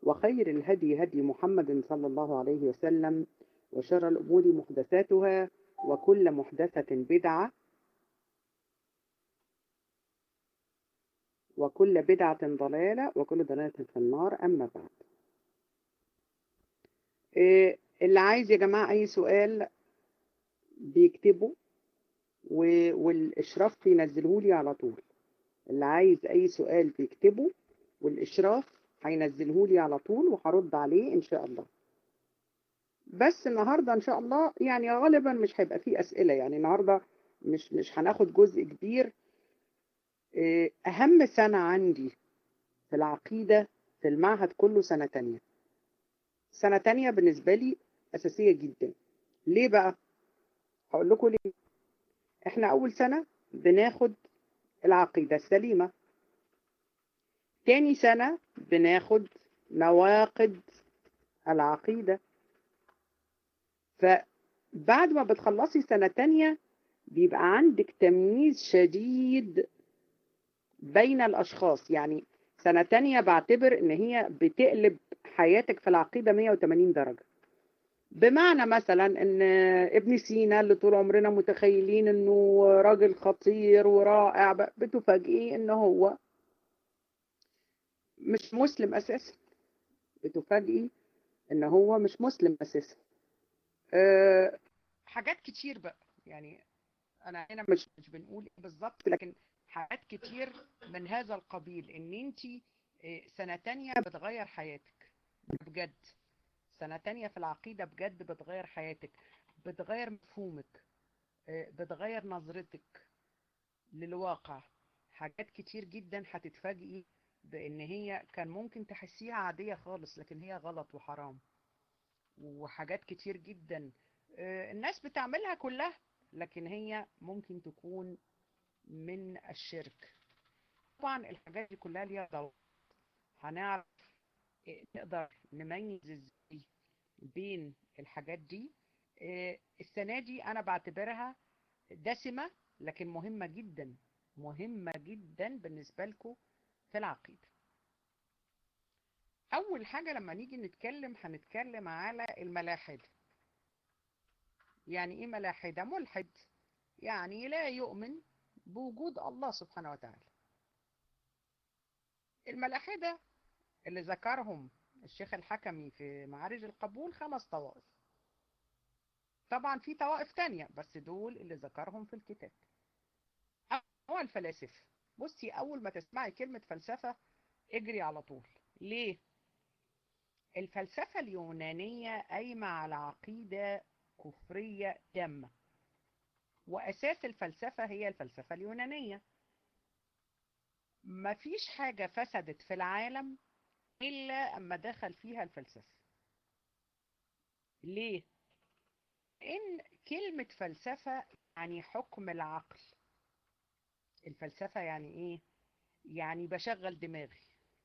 وخير الهدي هدي محمد صلى الله عليه وسلم وشر الأمور محدثاتها وكل محدثة بدعة وكل بدعة ضلالة وكل ضلالة في النار أما بعد إيه اللي عايز يا جماعة أي سؤال بيكتبه والإشراف بينزله لي على طول اللي عايز أي سؤال بيكتبه والإشراف هينزله لي على طول وهرد عليه إن شاء الله بس النهاردة إن شاء الله يعني غالبا مش هيبقى فيه أسئلة يعني النهاردة مش مش هناخد جزء كبير أهم سنة عندي في العقيدة في المعهد كله سنة تانية سنة تانية بالنسبة لي أساسية جدا ليه بقى؟ هقول لكم ليه احنا أول سنة بناخد العقيدة السليمة تاني سنة بناخد نواقد العقيدة فبعد ما بتخلصي سنة تانية بيبقى عندك تمييز شديد بين الأشخاص يعني سنة تانية بعتبر إن هي بتقلب حياتك في العقيدة 180 درجة بمعنى مثلا ان ابن سينا اللي طول عمرنا متخيلين انه راجل خطير ورائع بتفاجئي ان هو مش مسلم اساسا بتفاجئي ان هو مش مسلم اساسا أه حاجات كتير بقى يعني انا هنا مش مش بنقول بالظبط لكن حاجات كتير من هذا القبيل ان انت سنه تانية بتغير حياتك بجد سنة تانية في العقيدة بجد بتغير حياتك بتغير مفهومك بتغير نظرتك للواقع حاجات كتير جدا هتتفاجئي بان هي كان ممكن تحسيها عادية خالص لكن هي غلط وحرام وحاجات كتير جدا الناس بتعملها كلها لكن هي ممكن تكون من الشرك طبعا الحاجات دي كلها ليها ضوابط هنعرف نقدر نميز ازاي بين الحاجات دي السنة دي أنا بعتبرها دسمة لكن مهمة جدا مهمة جدا بالنسبة لكم في العقيدة أول حاجة لما نيجي نتكلم هنتكلم على الملاحدة يعني إيه ملاحدة؟ ملحد يعني لا يؤمن بوجود الله سبحانه وتعالى الملاحدة اللي ذكرهم الشيخ الحكمي في معارج القبول خمس طوائف طبعا في طوائف تانية بس دول اللي ذكرهم في الكتاب هو الفلاسفة بصي أول ما تسمعي كلمة فلسفة اجري على طول ليه؟ الفلسفة اليونانية قايمة على عقيدة كفرية تامة وأساس الفلسفة هي الفلسفة اليونانية مفيش حاجة فسدت في العالم إلا أما دخل فيها الفلسفة ليه؟ إن كلمة فلسفة يعني حكم العقل الفلسفة يعني إيه؟ يعني بشغل دماغي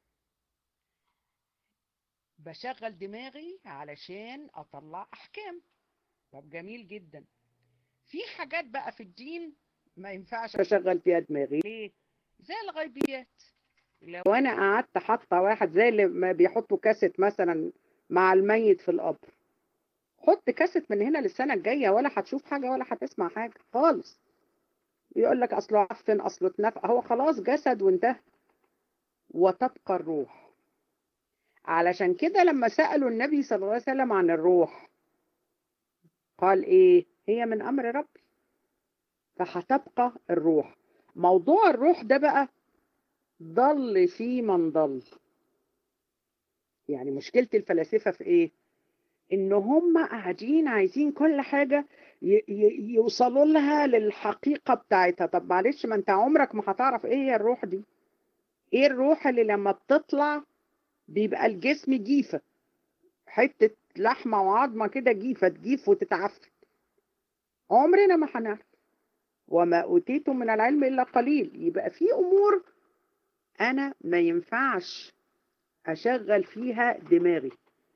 بشغل دماغي علشان أطلع أحكام طب جميل جدا في حاجات بقى في الدين ما ينفعش أشغل فيها دماغي ليه؟ زي الغيبيات لو انا قعدت حاطه واحد زي اللي ما بيحطوا كاسيت مثلا مع الميت في القبر حط كاسيت من هنا للسنه الجايه ولا هتشوف حاجه ولا هتسمع حاجه خالص يقول لك اصله عفن اصله اتنفق هو خلاص جسد وانتهى وتبقى الروح علشان كده لما سالوا النبي صلى الله عليه وسلم عن الروح قال ايه هي من امر ربي فهتبقى الروح موضوع الروح ده بقى ضل في من ضل يعني مشكلة الفلاسفة في ايه ان هم قاعدين عايزين كل حاجة يوصلوا لها للحقيقة بتاعتها طب معلش ما انت عمرك ما هتعرف ايه هي الروح دي ايه الروح اللي لما بتطلع بيبقى الجسم جيفة حتة لحمة وعظمة كده جيفة تجيف وتتعفن عمرنا ما هنعرف وما أوتيتم من العلم إلا قليل يبقى في أمور أنا ما ينفعش أشغل فيها دماغي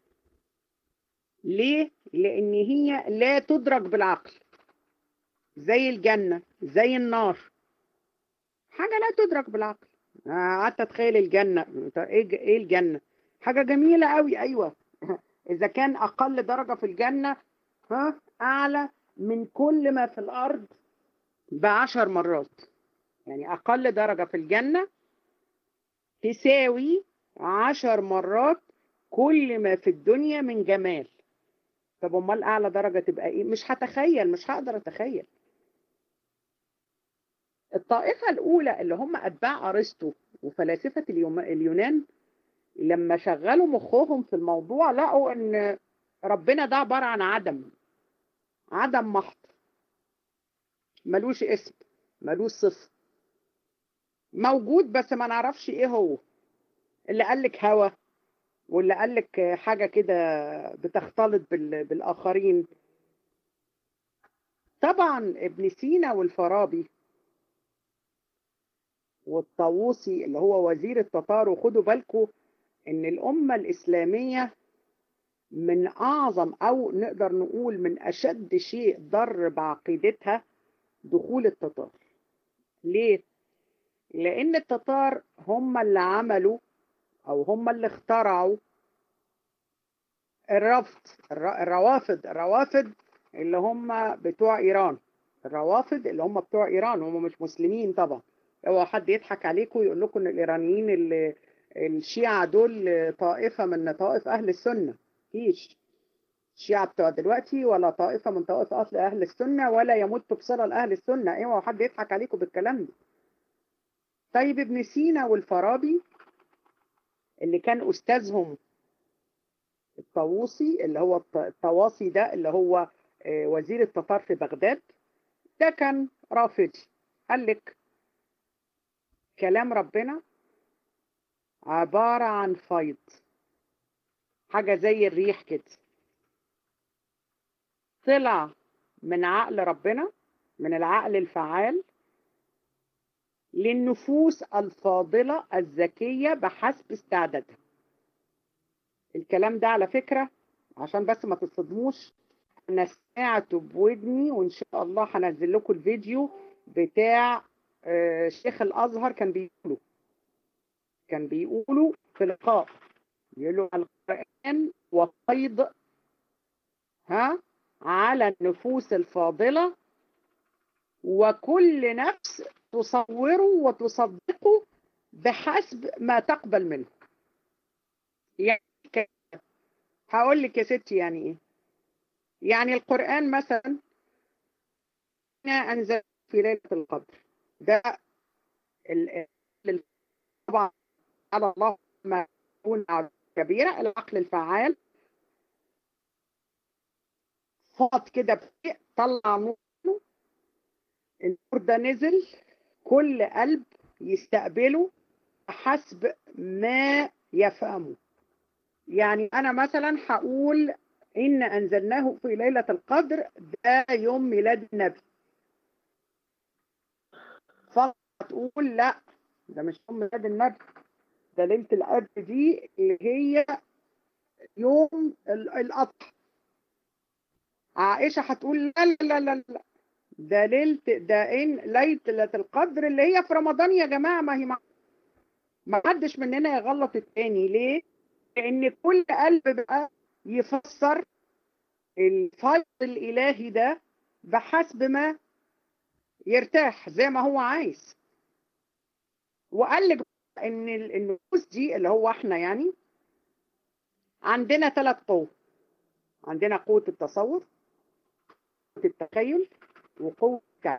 ليه؟ لأن هي لا تدرك بالعقل زي الجنة زي النار حاجة لا تدرك بالعقل قعدت أتخيل الجنة إيه الجنة؟ حاجة جميلة قوي أيوة إذا كان أقل درجة في الجنة ها أعلى من كل ما في الأرض بعشر مرات يعني أقل درجة في الجنة تساوي عشر مرات كل ما في الدنيا من جمال طب امال اعلى درجه تبقى ايه مش هتخيل مش هقدر اتخيل الطائفه الاولى اللي هم اتباع ارسطو وفلاسفه اليوم- اليونان لما شغلوا مخهم في الموضوع لقوا ان ربنا ده عباره عن عدم عدم محض ملوش اسم ملوش صفه موجود بس ما نعرفش ايه هو اللي قالك هوا واللي قالك حاجة كده بتختلط بال- بالآخرين طبعا ابن سينا والفارابي والطاووسي اللي هو وزير التتار وخدوا بالكم ان الأمة الإسلامية من أعظم أو نقدر نقول من أشد شيء ضر بعقيدتها دخول التتار ليه؟ لأن التتار هم اللي عملوا أو هم اللي اخترعوا الرفض الر- الروافض الروافض اللي هم بتوع إيران الروافض اللي هم بتوع إيران هم مش مسلمين طبعا اوعى حد يضحك عليكم ويقول لكم ان الإيرانيين اللي الشيعة دول طائفة من طائف أهل السنة فيش الشيعة بتوع دلوقتي ولا طائفة من طائف أصل أهل السنة ولا يمت بصلة لأهل السنة اوعى حد يضحك عليكم بالكلام ده طيب ابن سينا والفارابي اللي كان أستاذهم الطاووسي اللي هو الط- الطواصي ده اللي هو آه، وزير التتار في بغداد ده كان رافضي قال لك كلام ربنا عبارة عن فيض حاجة زي الريح كده طلع من عقل ربنا من العقل الفعال للنفوس الفاضلة الذكية بحسب استعدادها الكلام ده على فكرة عشان بس ما تصدموش انا سمعته بودني وان شاء الله هنزل لكم الفيديو بتاع آه، شيخ الازهر كان بيقوله كان بيقولوا في لقاء يقولوا القرآن وقيض ها على النفوس الفاضلة وكل نفس تصوره وتصدقه بحسب ما تقبل منه يعني ك- هقول لك يا ستي يعني ايه يعني القرآن مثلا إنا أنزل في ليلة القدر ده ال- ال- طبعا على الله ما يكون كبيرة العقل الفعال فاض كده بشيء طلع نور النور ده نزل كل قلب يستقبله حسب ما يفهمه يعني أنا مثلا هقول إن أنزلناه في ليلة القدر ده يوم ميلاد النبي فتقول لا ده مش يوم ميلاد النبي ده ليلة القدر دي اللي هي يوم ال- الأضحى عائشة هتقول لا لا لا لا لا ده ليلة ده إن ليلة القدر اللي هي في رمضان يا جماعة ما هي ما ما حدش مننا يغلط التاني ليه؟ لأن كل قلب بقى يفسر الفيض الإلهي ده بحسب ما يرتاح زي ما هو عايز وقال لك ان ال- النفوس دي اللي هو احنا يعني عندنا ثلاث قوة عندنا قوة التصور قوة التخيل وقوة الكعب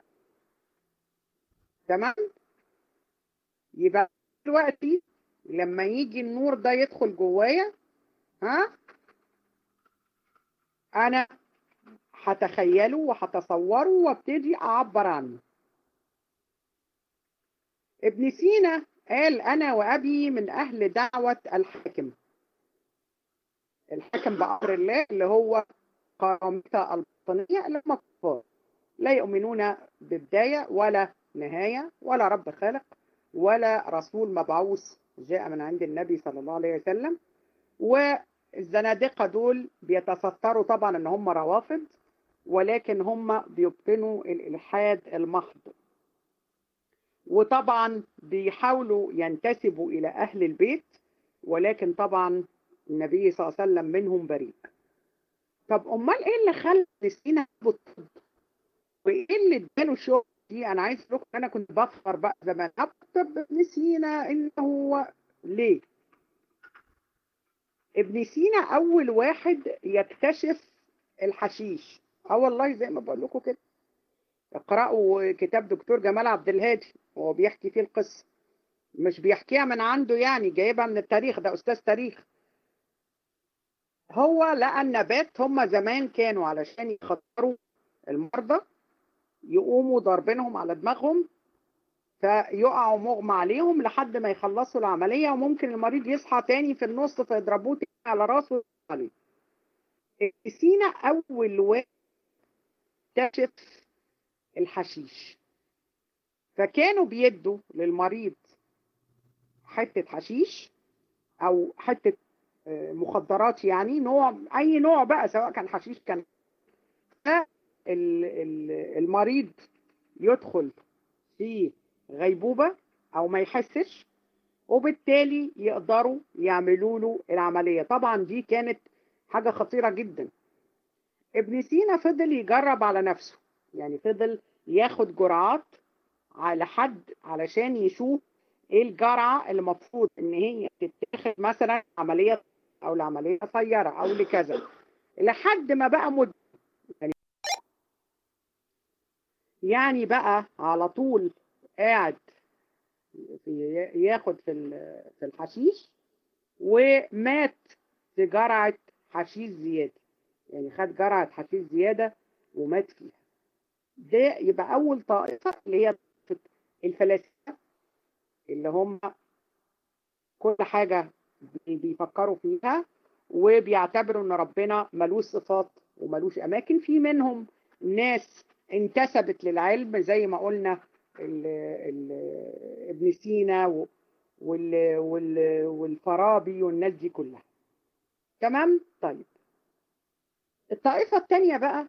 تمام يبقى دلوقتي لما يجي النور ده يدخل جوايا ها انا هتخيله وهتصوره وابتدي اعبر عنه ابن سينا قال انا وابي من اهل دعوة الحاكم الحاكم بأمر الله اللي هو قرامطة البطنية اللي هم كفار لا يؤمنون ببداية ولا نهاية ولا رب خالق ولا رسول مبعوث جاء من عند النبي صلى الله عليه وسلم والزنادقة دول بيتستروا طبعا ان هم روافض ولكن هم بيبطنوا الإلحاد المحض وطبعا بيحاولوا ينتسبوا إلى أهل البيت ولكن طبعا النبي صلى الله عليه وسلم منهم بريء طب امال ايه اللي خلى سينا بالطب وايه اللي اداله شغل دي انا عايز اقول انا كنت بفخر بقى زمان طب ابن سينا انه هو ليه ابن سينا اول واحد يكتشف الحشيش اه والله زي ما بقول لكم كده اقرأوا كتاب دكتور جمال عبد الهادي وهو بيحكي فيه القصة مش بيحكيها من عنده يعني جايبها من التاريخ ده أستاذ تاريخ هو لقى النبات هم زمان كانوا علشان يخطروا المرضى يقوموا ضاربينهم على دماغهم فيقعوا مغمى عليهم لحد ما يخلصوا العملية وممكن المريض يصحى تاني في النص فيضربوه تاني على راسه عليه سينا أول واحد اكتشف الحشيش فكانوا بيدوا للمريض حتة حشيش أو حتة مخدرات يعني نوع أي نوع بقى سواء كان حشيش كان المريض يدخل في غيبوبة أو ما يحسش وبالتالي يقدروا يعملوا له العملية طبعا دي كانت حاجة خطيرة جدا ابن سينا فضل يجرب على نفسه يعني فضل ياخد جرعات على حد علشان يشوف ايه الجرعة اللي المفروض ان هي تتاخد مثلا عملية او لعملية قصيرة او لكذا لحد ما بقى مد يعني, يعني بقى على طول قاعد في ياخد في في الحشيش ومات في جرعة حشيش زيادة يعني خد جرعة حشيش زيادة ومات فيها ده يبقى أول طائفة اللي هي الفلاسفة اللي هم كل حاجة بيفكروا فيها وبيعتبروا ان ربنا ملوش صفات وملوش اماكن في منهم ناس انتسبت للعلم زي ما قلنا ال ال ابن سينا وال وال والفارابي والناس دي كلها تمام طيب الطائفة التانية بقى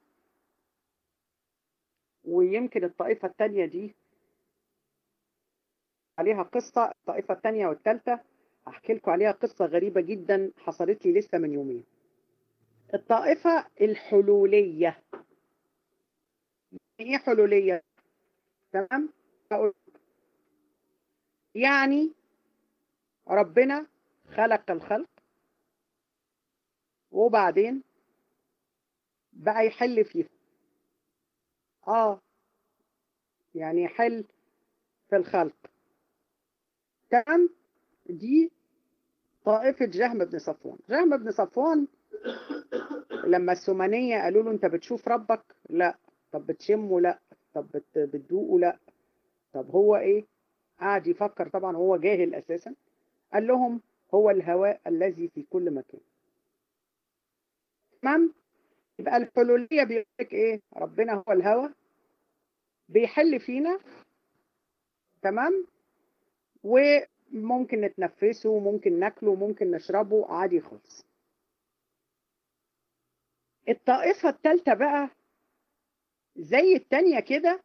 ويمكن الطائفة التانية دي عليها قصة الطائفة التانية والتالتة هحكي لكم عليها قصة غريبة جدا حصلت لي لسه من يومين الطائفة الحلولية ايه حلولية تمام يعني ربنا خلق الخلق وبعدين بقى يحل فيهم اه يعني يحل في الخلق تمام دي طائفة جهم بن صفوان جهم بن صفوان لما السمانية قالوا له انت بتشوف ربك لا طب بتشمه لا طب بتدوقه لا طب هو ايه قعد يفكر طبعا هو جاهل اساسا قال لهم هو الهواء الذي في كل مكان تمام يبقى الحلولية بيقول لك ايه ربنا هو الهواء بيحل فينا تمام وممكن نتنفسه وممكن ناكله وممكن نشربه عادي خالص الطائفة الثالثة بقى زي التانية كده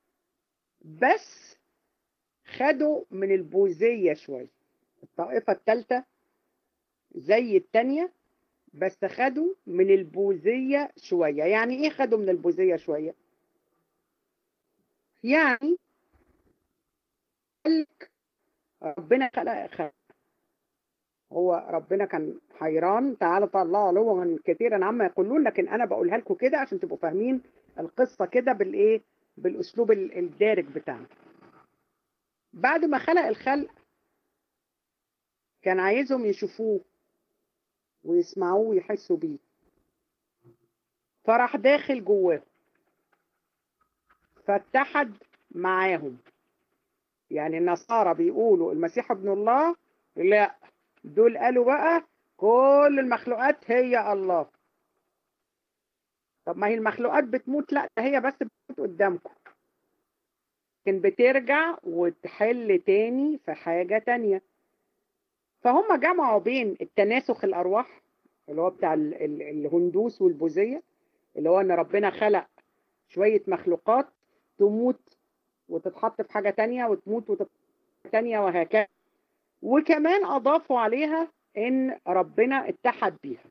بس خدوا من البوذية شوية الطائفة الثالثة زي التانية بس خدوا من البوذية شوية يعني ايه خدوا من البوذية شوية يعني قالك ربنا خلق خلق هو ربنا كان حيران تعالى الله علوا كثيرا عما يقولون لكن انا بقولها لكم كده عشان تبقوا فاهمين القصة كده بالايه بالاسلوب الدارج بتاعنا بعد ما خلق الخلق كان عايزهم يشوفوه ويسمعوه ويحسوا بيه فراح داخل جواه فاتحد معاهم يعني النصارى بيقولوا المسيح ابن الله لا دول قالوا بقى كل المخلوقات هي الله طب ما هي المخلوقات بتموت لا ده هي بس بتموت قدامكم لكن بترجع وتحل تاني في حاجة تانية فهم جمعوا بين التناسخ الأرواح اللي هو بتاع ال ال الهندوس والبوذية اللي هو أن ربنا خلق شوية مخلوقات تموت وتتحط في حاجة تانية وتموت وتتحط تانية وهكذا وكمان أضافوا عليها ان ربنا اتحد بيها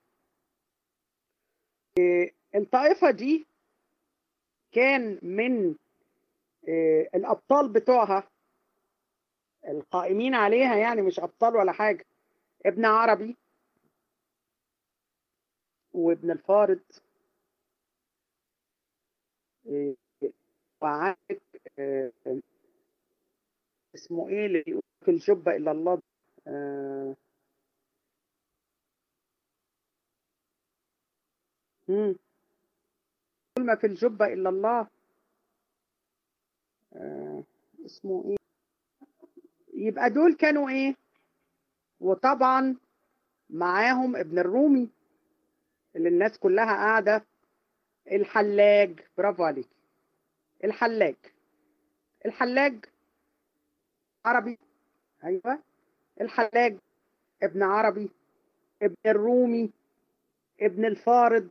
إيه، الطائفة دي كان من إيه، الأبطال بتوعها القائمين عليها يعني مش أبطال ولا حاجة ابن عربي وابن الفارض إيه، وعندك إيه، اسمه ايه اللي يقول في الجبة إلا الله ده؟ آه، مم. كل ما في الجبة إلا الله آه، اسمه ايه يبقى دول كانوا ايه وطبعا معاهم ابن الرومي اللي الناس كلها قاعدة الحلاج برافو عليك الحلاج الحلاج عربي ايوه الحلاج ابن عربي ابن الرومي ابن الفارض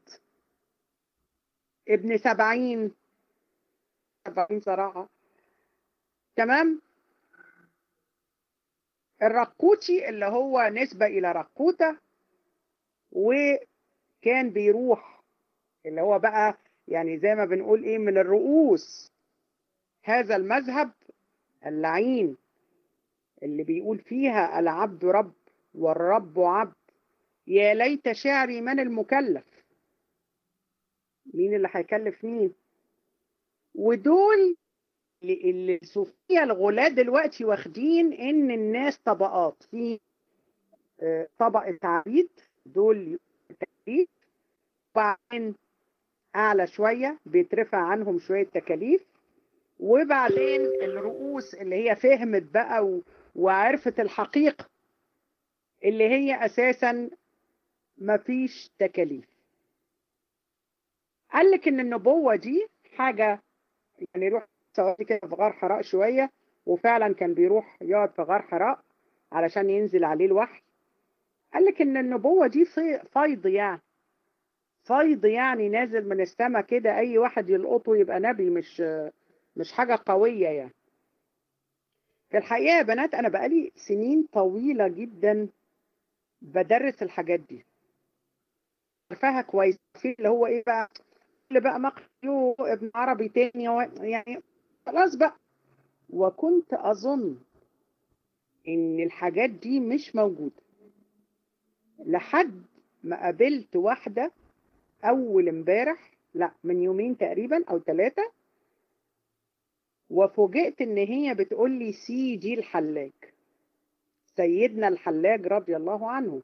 ابن سبعين سبعين صراحة تمام الرقوتي اللي هو نسبة إلى رقوتة وكان بيروح اللي هو بقى يعني زي ما بنقول إيه من الرؤوس هذا المذهب اللعين اللي بيقول فيها العبد رب والرب عبد يا ليت شعري من المكلف مين اللي هيكلف مين ودول اللي الصوفية الغلاة دلوقتي واخدين ان الناس طبقات في آه، طبقة عبيد دول تكليف وبعدين اعلى شوية بيترفع عنهم شوية تكاليف وبعدين الرؤوس اللي هي فهمت بقى و... وعرفت الحقيقة اللي هي اساسا مفيش تكاليف قال لك ان النبوة دي حاجة يعني يروح يقعد كده في غار حراء شوية وفعلا كان بيروح يقعد في غار حراء علشان ينزل عليه الوحي قال لك ان النبوة دي في- فيض يعني فيض يعني نازل من السماء كده اي واحد يلقطه يبقى نبي مش مش حاجة قوية يعني في الحقيقة يا بنات انا بقالي سنين طويلة جدا بدرس الحاجات دي عارفاها كويس في اللي هو ايه بقى اللي بقى مقيو ابن عربي تاني و- يعني خلاص بقى وكنت اظن ان الحاجات دي مش موجودة لحد ما قابلت واحدة اول امبارح لا من يومين تقريبا او ثلاثة وفوجئت ان هي بتقول لي سيدي الحلاج سيدنا الحلاج رضي الله عنه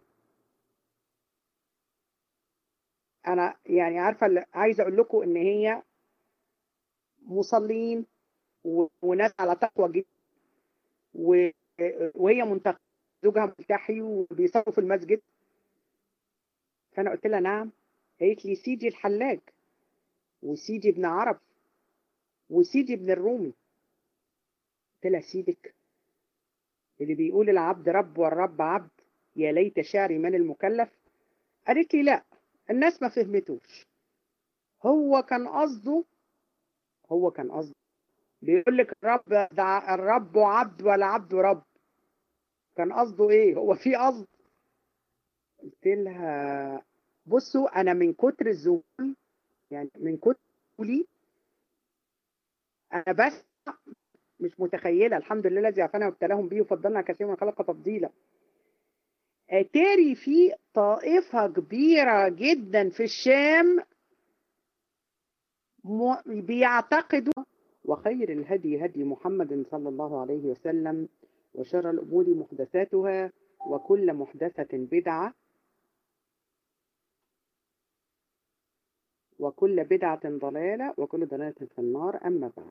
انا يعني عارفه اللي- عايزه اقول لكم ان هي مصلين و- وناس على تقوى جدا و- وهي منتقبه زوجها ملتحي وبيصلوا في المسجد فانا قلت لها نعم قالت لي سيدي الحلاج وسيدي ابن عرب وسيدي ابن الرومي قلت لها سيدك اللي بيقول العبد رب والرب عبد يا ليت شعري من المكلف قالت لي لا الناس ما فهمتوش هو كان قصده هو كان قصده بيقول لك الرب ده الرب عبد ولا عبد رب كان قصده ايه هو في قصد قلت لها بصوا انا من كتر الذهول يعني من كتر ذهولي انا بس مش متخيله الحمد لله الذي عافانا وابتلاهم به وفضلنا كثيرا من خلق تفضيلا اتاري في طائفه كبيره جدا في الشام م- بيعتقدوا وخير الهدي هدي محمد صلى الله عليه وسلم وشر الأمور محدثاتها وكل محدثة بدعة وكل بدعة ضلالة وكل ضلالة في النار أما بعد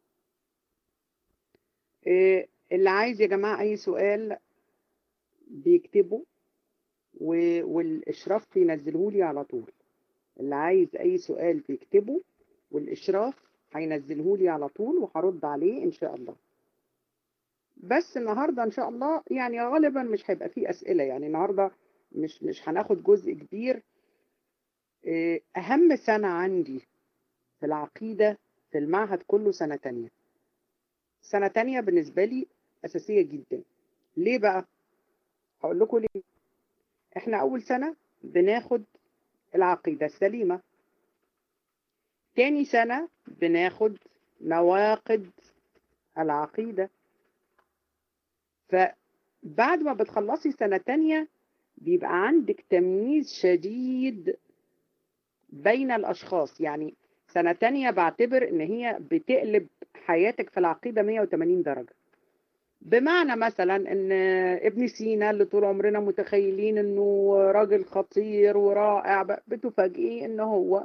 إيه اللي عايز يا جماعة أي سؤال بيكتبه و- والإشراف ينزله لي على طول اللي عايز أي سؤال بيكتبه والإشراف هينزله لي على طول وهرد عليه إن شاء الله بس النهاردة إن شاء الله يعني غالبا مش هيبقى فيه أسئلة يعني النهاردة مش مش هناخد جزء كبير إيه، أهم سنة عندي في العقيدة في المعهد كله سنة تانية سنة تانية بالنسبة لي أساسية جدا ليه بقى؟ هقول لكم ليه احنا اول سنة بناخد العقيدة السليمة تاني سنة بناخد نواقد العقيدة فبعد ما بتخلصي سنة تانية بيبقى عندك تمييز شديد بين الأشخاص يعني سنة تانية بعتبر إن هي بتقلب حياتك في العقيدة 180 درجة بمعنى مثلا ان ابن سينا اللي طول عمرنا متخيلين انه راجل خطير ورائع بتفاجئيه ان هو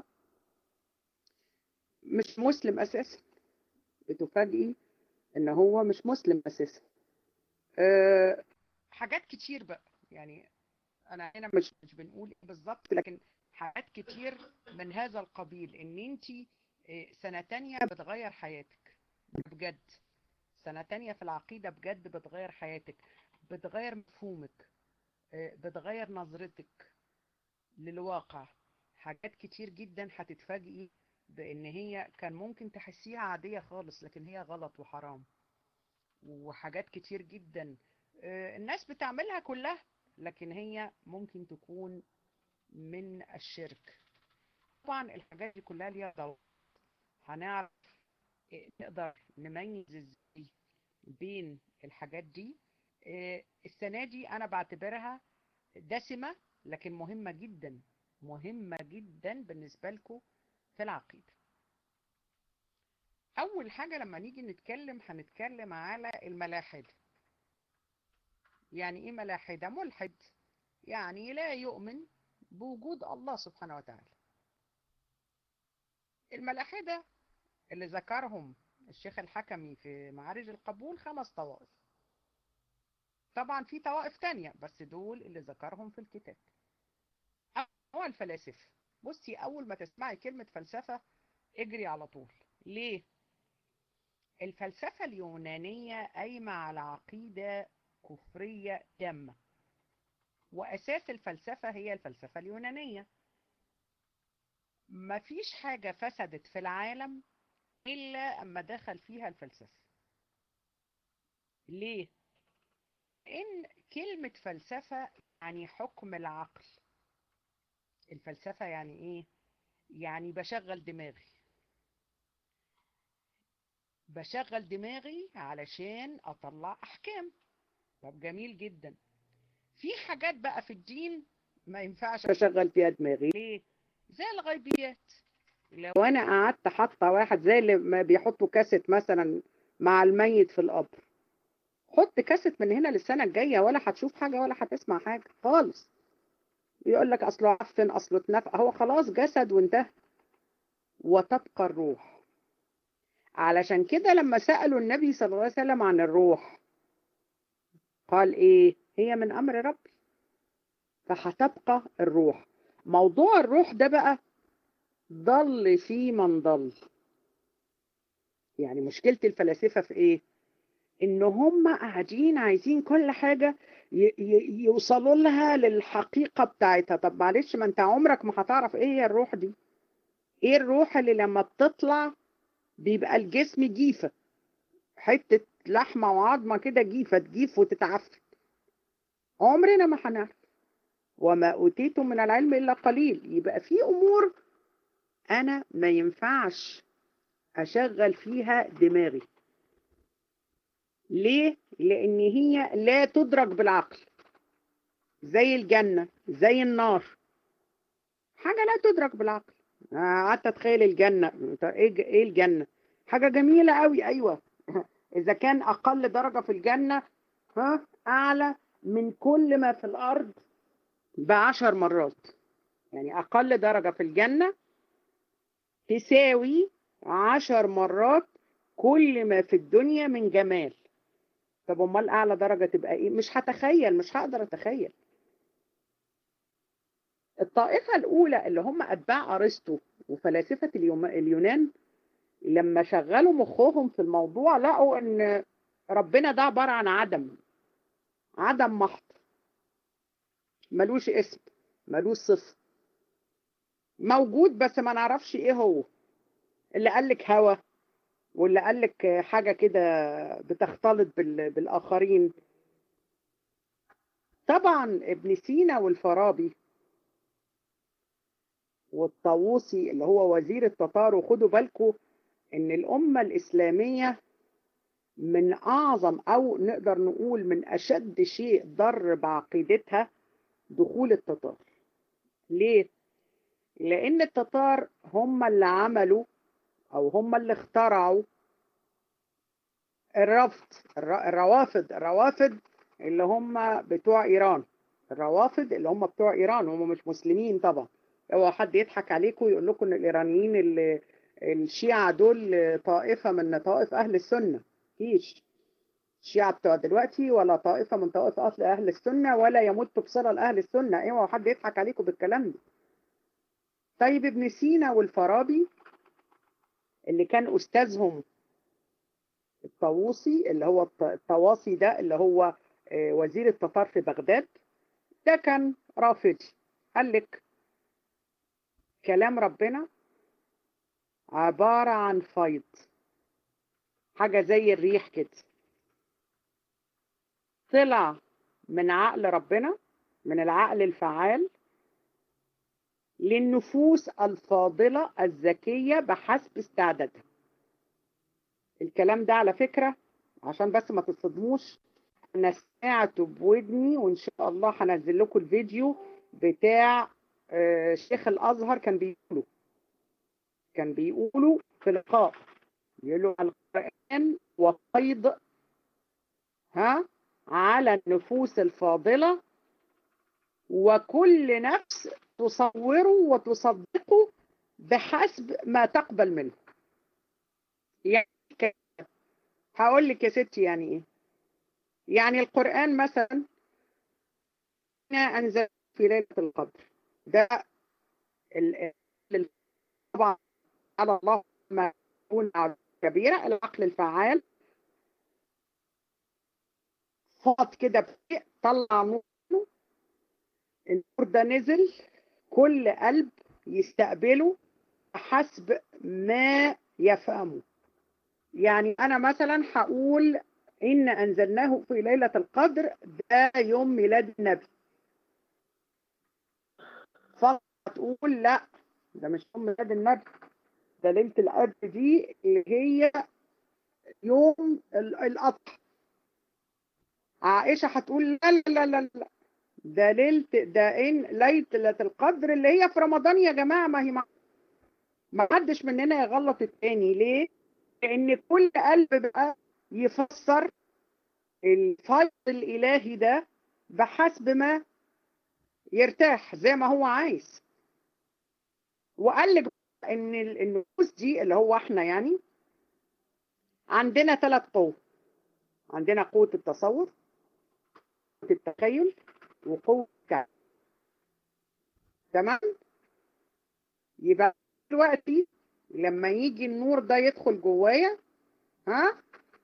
مش مسلم اساسا بتفاجئي ان هو مش مسلم اساسا أه حاجات كتير بقى يعني انا هنا مش مش بنقول ايه بالظبط لكن حاجات كتير من هذا القبيل ان انت سنه تانية بتغير حياتك بجد سنة تانية في العقيدة بجد بتغير حياتك بتغير مفهومك بتغير نظرتك للواقع حاجات كتير جدا هتتفاجئي بان هي كان ممكن تحسيها عادية خالص لكن هي غلط وحرام وحاجات كتير جدا الناس بتعملها كلها لكن هي ممكن تكون من الشرك طبعا الحاجات دي كلها ليها ضوابط هنعرف نقدر نميز ازاي بين الحاجات دي السنة دي أنا بعتبرها دسمة لكن مهمة جدا مهمة جدا بالنسبة لكم في العقيدة أول حاجة لما نيجي نتكلم هنتكلم على الملاحدة يعني إيه ملاحدة؟ ملحد يعني لا يؤمن بوجود الله سبحانه وتعالى الملاحدة اللي ذكرهم الشيخ الحكمي في معارج القبول خمس طوائف طبعا في طوائف تانية بس دول اللي ذكرهم في الكتاب هو الفلاسفة بصي أول ما تسمعي كلمة فلسفة اجري على طول ليه؟ الفلسفة اليونانية قايمة على عقيدة كفرية تامة وأساس الفلسفة هي الفلسفة اليونانية مفيش حاجة فسدت في العالم إلا أما دخل فيها الفلسفة ليه؟ إن كلمة فلسفة يعني حكم العقل الفلسفة يعني إيه؟ يعني بشغل دماغي بشغل دماغي علشان أطلع أحكام طب جميل جدا في حاجات بقى في الدين ما ينفعش أشغل فيها دماغي ليه؟ زي الغيبيات لو انا قعدت حاطه واحد زي اللي ما بيحطوا كاسيت مثلا مع الميت في القبر حط كاسيت من هنا للسنه الجايه ولا هتشوف حاجه ولا هتسمع حاجه خالص يقول لك اصله عفن اصله اتنفق هو خلاص جسد وانتهى وتبقى الروح علشان كده لما سالوا النبي صلى الله عليه وسلم عن الروح قال ايه هي من امر ربي فهتبقى الروح موضوع الروح ده بقى ضل في من ضل يعني مشكلة الفلاسفة في ايه ان هم قاعدين عايزين كل حاجة يوصلوا لها للحقيقة بتاعتها طب معلش ما انت عمرك ما هتعرف ايه هي الروح دي ايه الروح اللي لما بتطلع بيبقى الجسم جيفة حتة لحمة وعظمة كده جيفة تجيف وتتعفن عمرنا ما هنعرف وما أوتيتم من العلم إلا قليل يبقى في أمور أنا ما ينفعش أشغل فيها دماغي ليه؟ لأن هي لا تدرك بالعقل زي الجنة زي النار حاجة لا تدرك بالعقل قعدت أتخيل الجنة إيه الجنة؟ حاجة جميلة قوي أيوة إذا كان أقل درجة في الجنة ها أعلى من كل ما في الأرض بعشر مرات يعني أقل درجة في الجنة تساوي عشر مرات كل ما في الدنيا من جمال طب امال اعلى درجة تبقى ايه مش هتخيل مش هقدر اتخيل الطائفة الاولى اللي هم اتباع ارسطو وفلاسفة اليونان لما شغلوا مخهم في الموضوع لقوا ان ربنا ده عبارة عن عدم عدم محض ملوش اسم ملوش صفة موجود بس ما نعرفش ايه هو اللي قالك هوا واللي قالك حاجة كده بتختلط بالاخرين طبعا ابن سينا والفارابي والطاووسي اللي هو وزير التتار وخدوا بالكم ان الامه الاسلاميه من اعظم او نقدر نقول من اشد شيء ضر بعقيدتها دخول التتار ليه لان التتار هم اللي عملوا او هم اللي اخترعوا الرفض الروافد الروافد اللي هم بتوع ايران الروافد اللي هم بتوع ايران هم مش مسلمين طبعا اوعى حد يضحك عليكم ويقول لكم ان الايرانيين اللي الشيعة دول طائفة من طائف اهل السنة فيش الشيعة بتوع دلوقتي ولا طائفة من طوائف اصل اهل السنة ولا يمت بصلة لاهل السنة اوعى حد يضحك عليكم بالكلام ده طيب ابن سينا والفارابي اللي كان استاذهم الطاووسي اللي هو الطواصي ده اللي هو وزير التتار في بغداد ده كان رافضي قال لك كلام ربنا عبارة عن فيض حاجة زي الريح كده طلع من عقل ربنا من العقل الفعال للنفوس الفاضلة الذكية بحسب استعدادها الكلام ده على فكرة عشان بس ما تصدموش انا سمعته بودني وان شاء الله هنزل لكم الفيديو بتاع شيخ الازهر كان بيقولوا كان بيقولوا في لقاء يقولوا القرآن وقيض ها على النفوس الفاضلة وكل نفس تصوره وتصدقه بحسب ما تقبل منه يعني هقول لك يا ستي يعني ايه يعني القرآن مثلا أنزل في ليلة القدر ده طبعا على الله ما يكون كبيرة العقل الفعال فاض كده طلع نور النور ده نزل كل قلب يستقبله حسب ما يفهمه يعني أنا مثلا هقول إن أنزلناه في ليلة القدر ده يوم ميلاد النبي فقط تقول لا ده مش يوم ميلاد النبي ده ليلة القدر دي اللي هي يوم الأضحى عائشة هتقول لا لا لا لا ده ليلة ده إن ليلة القدر اللي هي في رمضان يا جماعة ما هي ما حدش مننا يغلط التاني ليه؟ لأن كل قلب بقى يفسر الفيض الإلهي ده بحسب ما يرتاح زي ما هو عايز وقال لك ان النفوس دي اللي هو احنا يعني عندنا ثلاث قوة عندنا قوة التصور قوة التخيل وقوة الكعب تمام يبقى دلوقتي لما يجي النور ده يدخل جوايا ها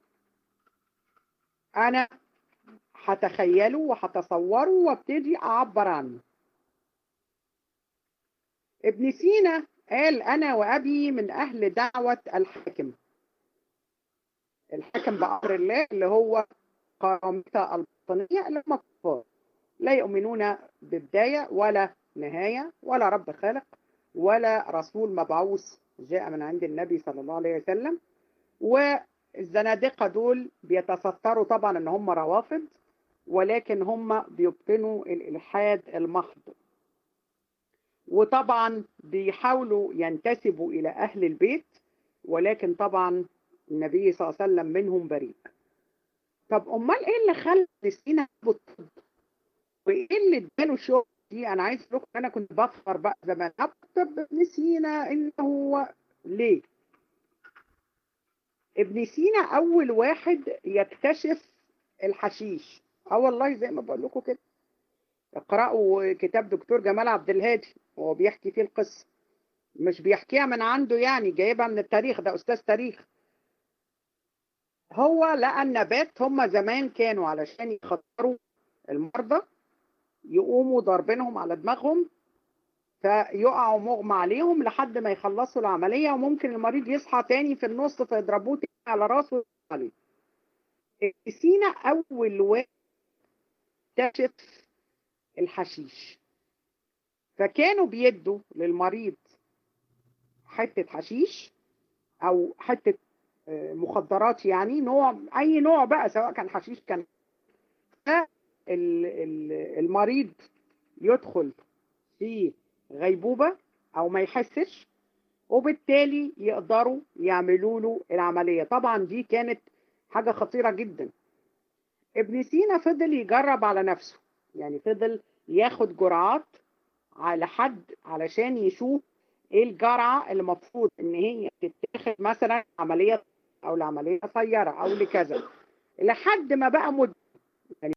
انا هتخيله وهتصوره وابتدي اعبر عنه ابن سينا قال انا وابي من اهل دعوة الحاكم الحاكم بأمر الله اللي هو قرامطة البطنية اللي هم كفار لا يؤمنون ببداية ولا نهاية ولا رب خالق ولا رسول مبعوث جاء من عند النبي صلى الله عليه وسلم والزنادقة دول بيتستروا طبعا ان هم روافض ولكن هم بيبطنوا الإلحاد المحض وطبعا بيحاولوا ينتسبوا إلى أهل البيت ولكن طبعا النبي صلى الله عليه وسلم منهم بريء طب أمال إيه اللي خلى سينا بالطب وإيه اللي اداله شغل دي أنا عايز أقول أنا كنت بفخر بقى زمان طب ابن سينا إن هو ليه ابن سينا أول واحد يكتشف الحشيش اه والله زي ما بقول لكم كده اقرأوا كتاب دكتور جمال عبد الهادي وهو بيحكي فيه القصة مش بيحكيها من عنده يعني جايبها من التاريخ ده أستاذ تاريخ هو لقى النبات هم زمان كانوا علشان يخطروا المرضى يقوموا ضاربينهم على دماغهم فيقعوا مغمى عليهم لحد ما يخلصوا العملية وممكن المريض يصحى تاني في النص فيضربوه تاني على راسه عليه سينا أول واحد اكتشف الحشيش فكانوا بيدوا للمريض حتة حشيش أو حتة آه، مخدرات يعني نوع أي نوع بقى سواء كان حشيش كان ال- ال- المريض يدخل في غيبوبة أو ما يحسش وبالتالي يقدروا يعملوا له العملية طبعا دي كانت حاجة خطيرة جدا ابن سينا فضل يجرب على نفسه يعني فضل ياخد جرعات على حد علشان يشوف ايه الجرعة اللي المفروض ان هي تتاخد مثلا عملية او لعملية قصيرة او لكذا لحد ما بقى مد يعني-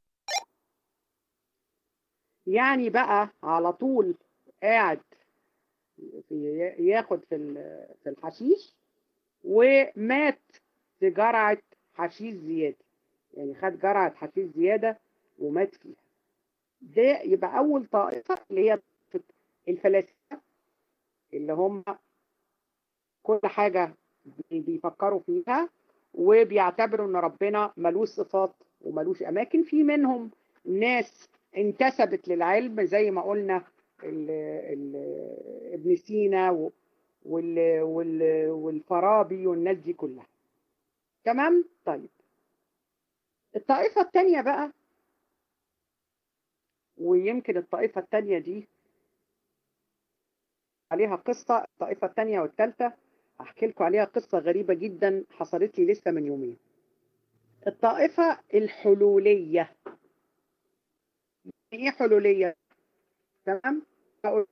يعني بقى على طول قاعد في- ياخد في ال- في الحشيش ومات في جرعة حشيش زيادة يعني خد جرعة حشيش زيادة ومات فيها ده يبقى أول طائفة اللي هي الفلاسفة اللي هم كل حاجة بيفكروا فيها وبيعتبروا ان ربنا ملوش صفات وملوش اماكن في منهم ناس انتسبت للعلم زي ما قلنا ال ال ابن سينا و- وال وال والفارابي والناس دي كلها تمام طيب الطائفة التانية بقى ويمكن الطائفة التانية دي عليها قصة الطائفة التانية والتالتة هحكي لكم عليها قصة غريبة جدا حصلت لي لسه من يومين الطائفة الحلولية ايه حلولية تمام هقول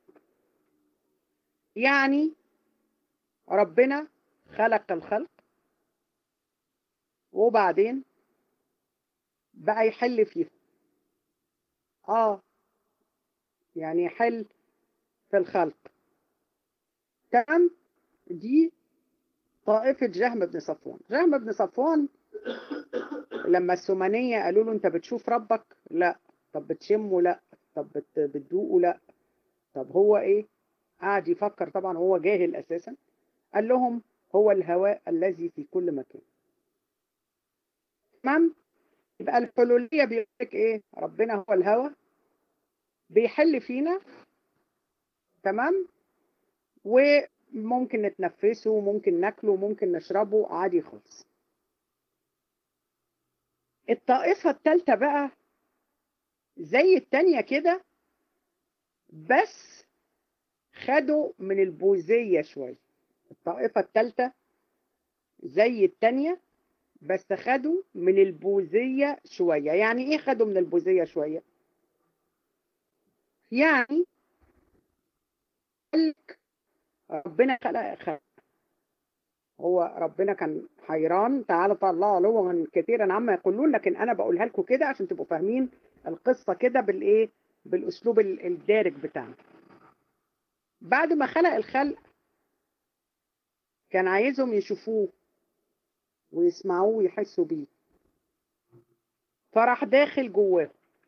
يعني ربنا خلق الخلق وبعدين بقى يحل فيهم اه يعني يحل في الخلق تمام دي طائفة جهم بن صفوان جهم بن صفوان لما السمانية قالوا له انت بتشوف ربك لا طب بتشمه لا طب بت- بتدوقه لا طب هو ايه قعد يفكر طبعا هو جاهل اساسا قال لهم هو الهواء الذي في كل مكان تمام يبقى الحلولية بيقول لك ايه ربنا هو الهواء بيحل فينا تمام وممكن نتنفسه ممكن ناكله ممكن نشربه عادي خالص الطائفة الثالثة بقى زي التانية كده بس خدوا من البوذية شوية الطائفة الثالثة زي التانية بس خدوا من البوذية شوية يعني ايه خدوا من البوذية شوية يعني قالك ربنا خلق خلق هو ربنا كان حيران تعالى الله علوا كثيرا عما يقولون لكن انا بقولها لكم كده عشان تبقوا فاهمين القصة كده بالايه بالاسلوب ال- الدارج بتاعنا بعد ما خلق الخلق كان عايزهم يشوفوه ويسمعوه ويحسوا بيه فراح داخل جواه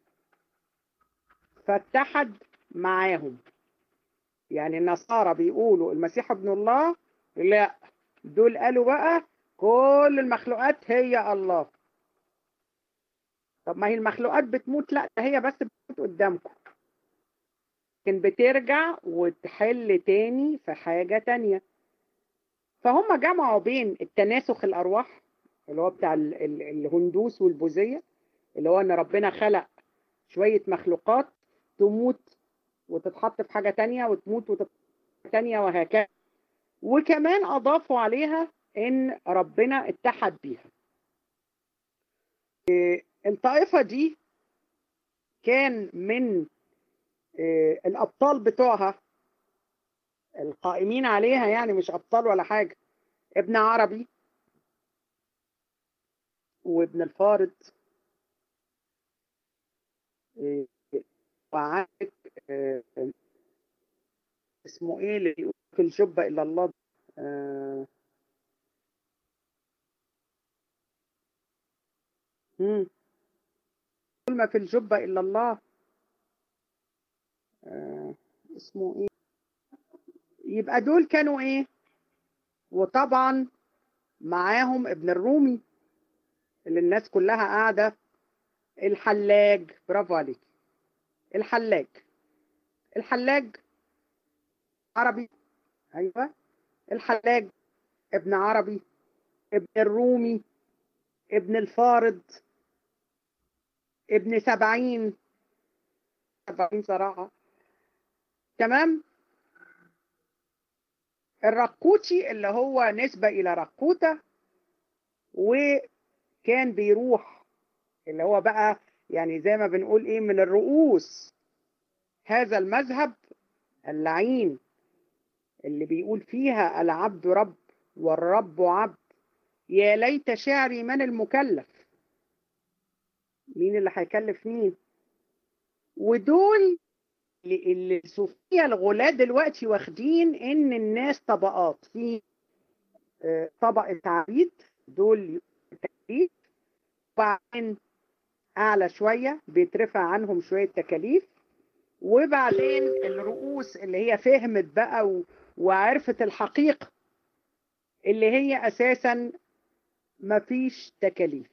فاتحد معاهم يعني النصارى بيقولوا المسيح ابن الله لا دول قالوا بقى كل المخلوقات هي الله طب ما هي المخلوقات بتموت لا ده هي بس بتموت قدامكم لكن بترجع وتحل تاني في حاجة تانية فهم جمعوا بين التناسخ الأرواح اللي هو بتاع ال- ال- الهندوس والبوذية اللي هو إن ربنا خلق شوية مخلوقات تموت وتتحط في حاجة تانية وتموت وتتحط في حاجة تانية وهكذا وكمان أضافوا عليها إن ربنا اتحد بيها إيه، الطائفة دي كان من إيه، الأبطال بتوعها القائمين عليها يعني مش أبطال ولا حاجة ابن عربي وابن الفارض إيه، وعندك إيه، اسمه ايه اللي يقول في الجبة إلا الله آه، مم. كل ما في الجبة إلا الله آه، اسمه ايه يبقى دول كانوا ايه وطبعا معاهم ابن الرومي اللي الناس كلها قاعدة الحلاج برافو عليك الحلاج الحلاج عربي ايوه الحلاج ابن عربي ابن الرومي ابن الفارض ابن سبعين سبعين صراحة تمام الرقوتي اللي هو نسبة إلى رقوتة وكان بيروح اللي هو بقى يعني زي ما بنقول إيه من الرؤوس هذا المذهب اللعين اللي بيقول فيها العبد رب والرب عبد يا ليت شعري من المكلف مين اللي هيكلف مين ودول اللي الصوفية الغلاة دلوقتي واخدين ان الناس طبقات في طبقة عبيد دول تكاليف وبعدين اعلى شوية بيترفع عنهم شوية تكاليف وبعدين الرؤوس اللي هي فهمت بقى و... وعرفت الحقيقة اللي هي اساسا مفيش تكاليف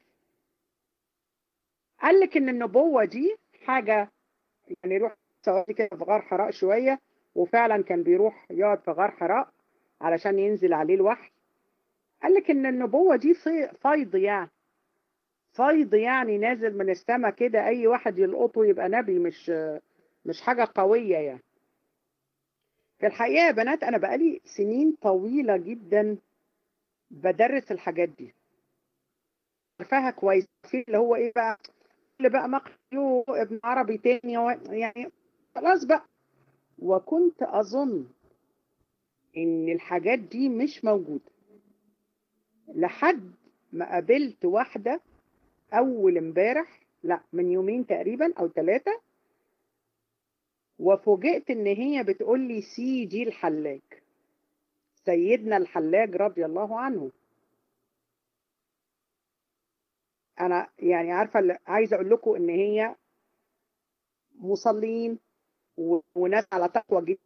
قال لك ان النبوة دي حاجة يعني يروح سعودي كده في غار حراء شوية وفعلا كان بيروح يقعد في غار حراء علشان ينزل عليه الوحي قال لك ان النبوة دي فيض يعني فيض يعني نازل من السماء كده اي واحد يلقطه يبقى نبي مش مش حاجة قوية يعني في الحقيقة يا بنات انا بقالي سنين طويلة جدا بدرس الحاجات دي عارفاها كويس في اللي هو ايه بقى اللي بقى مقيو ابن عربي تاني يعني خلاص بقى وكنت اظن ان الحاجات دي مش موجودة لحد ما قابلت واحدة اول امبارح لا من يومين تقريبا او ثلاثة وفوجئت ان هي بتقول لي سيدي الحلاج سيدنا الحلاج رضي الله عنه انا يعني عارفه عايزه اقول لكم ان هي مصلين وناس على تقوى جدا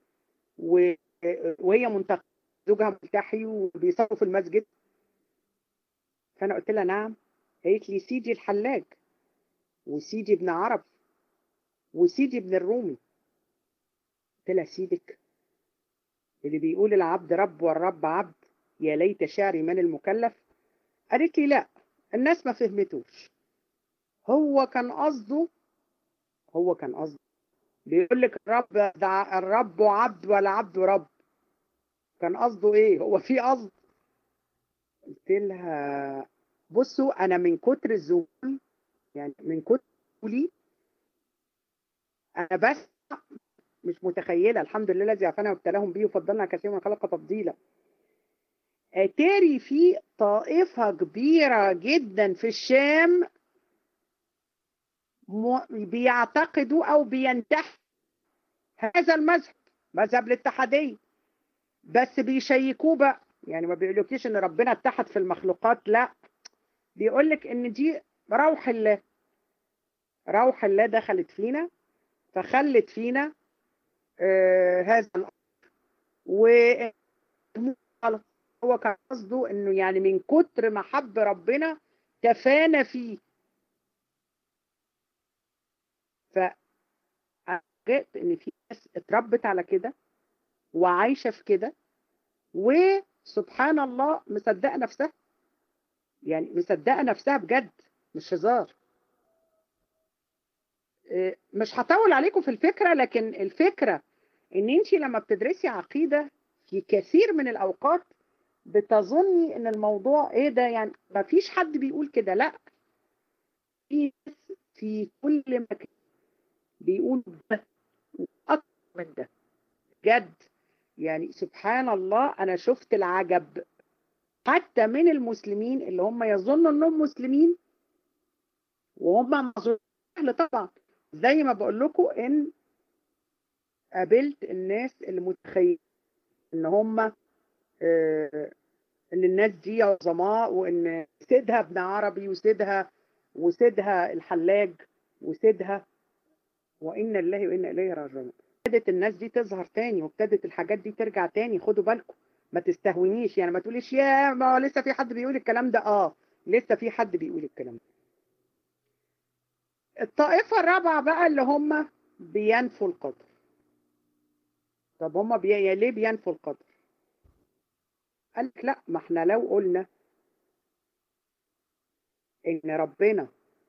وهي منتقبه زوجها ملتحي وبيصلوا في المسجد فانا قلت لها نعم قالت لي سيدي الحلاج وسيدي ابن عرب وسيدي ابن الرومي قلت لها سيدك اللي بيقول العبد رب والرب عبد يا ليت شعري من المكلف قالت لي لا الناس ما فهمتوش هو كان قصده هو كان قصده بيقول لك الرب ده الرب عبد ولا عبد رب كان قصده ايه هو في قصد قلت لها بصوا انا من كتر الذهول يعني من كتر ذهولي انا بس مش متخيله الحمد لله الذي عافانا وابتلاهم به وفضلنا كثير من خلق تفضيلا اتاري في طائفة كبيرة جدا في الشام بيعتقدوا او بينتحوا هذا المذهب مذهب الاتحادية بس بيشيكوه بقى يعني ما بيقولكيش ان ربنا اتحد في المخلوقات لا بيقولك ان دي روح الله روح الله دخلت فينا فخلت فينا آه هذا الامر و هو كان قصده انه يعني من كتر ما حب ربنا تفانى فيه فجئت ان في ناس اتربت على كده وعايشه في كده وسبحان الله مصدقه نفسها يعني مصدقه نفسها بجد مش هزار مش هطول عليكم في الفكره لكن الفكره ان انت لما بتدرسي عقيده في كثير من الاوقات بتظني ان الموضوع ايه ده يعني ما فيش حد بيقول كده لا في في كل مكان بيقول ده اكتر من ده بجد يعني سبحان الله انا شفت العجب حتى من المسلمين اللي هم يظنوا انهم مسلمين وهم معذورين طبعا زي ما بقول لكم ان قابلت الناس اللي متخيلين ان هم آه ان الناس دي عظماء وان سيدها ابن عربي وسيدها وسيدها الحلاج وسيدها وإنا الله وإنا إليه راجعون ابتدت الناس دي تظهر تاني وابتدت الحاجات دي ترجع تاني خدوا بالكم ما تستهونيش يعني ما تقوليش يا ما لسه في حد بيقول الكلام ده اه لسه في حد بيقول الكلام ده الطائفة الرابعة بقى اللي هم بينفوا القدر طب هما بي... ليه بينفوا القدر قال لك لا ما احنا لو قلنا ان ربنا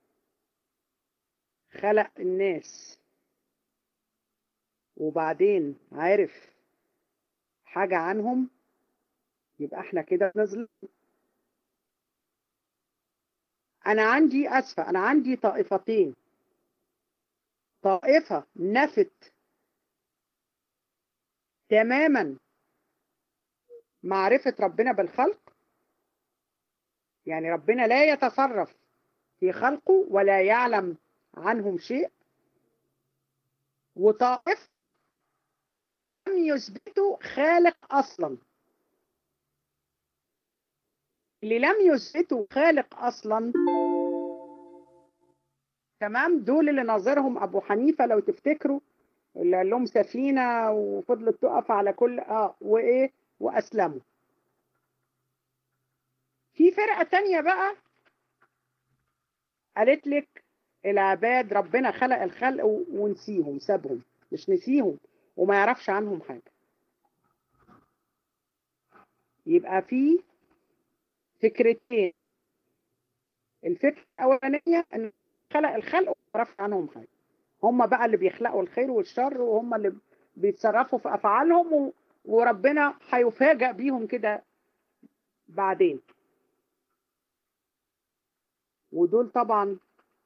خلق الناس وبعدين عارف حاجة عنهم يبقى احنا كده نظلم انا عندي اسفة انا عندي طائفتين طائفة نفت تماما معرفة ربنا بالخلق يعني ربنا لا يتصرف في خلقه ولا يعلم عنهم شيء وطائف لم يثبتوا خالق أصلا اللي لم يثبتوا خالق أصلا تمام دول اللي ناظرهم أبو حنيفة لو تفتكروا اللي قال لهم سفينة وفضلت تقف على كل اه وايه واسلموا في فرقة تانية بقى قالت لك العباد ربنا خلق الخلق ونسيهم سابهم مش نسيهم وما يعرفش عنهم حاجة يبقى في فكرتين الفكرة الأولانية أن خلق الخلق وما يعرفش عنهم حاجة هم بقى اللي بيخلقوا الخير والشر وهم اللي بيتصرفوا في أفعالهم و... وربنا هيفاجأ بيهم كده بعدين ودول طبعا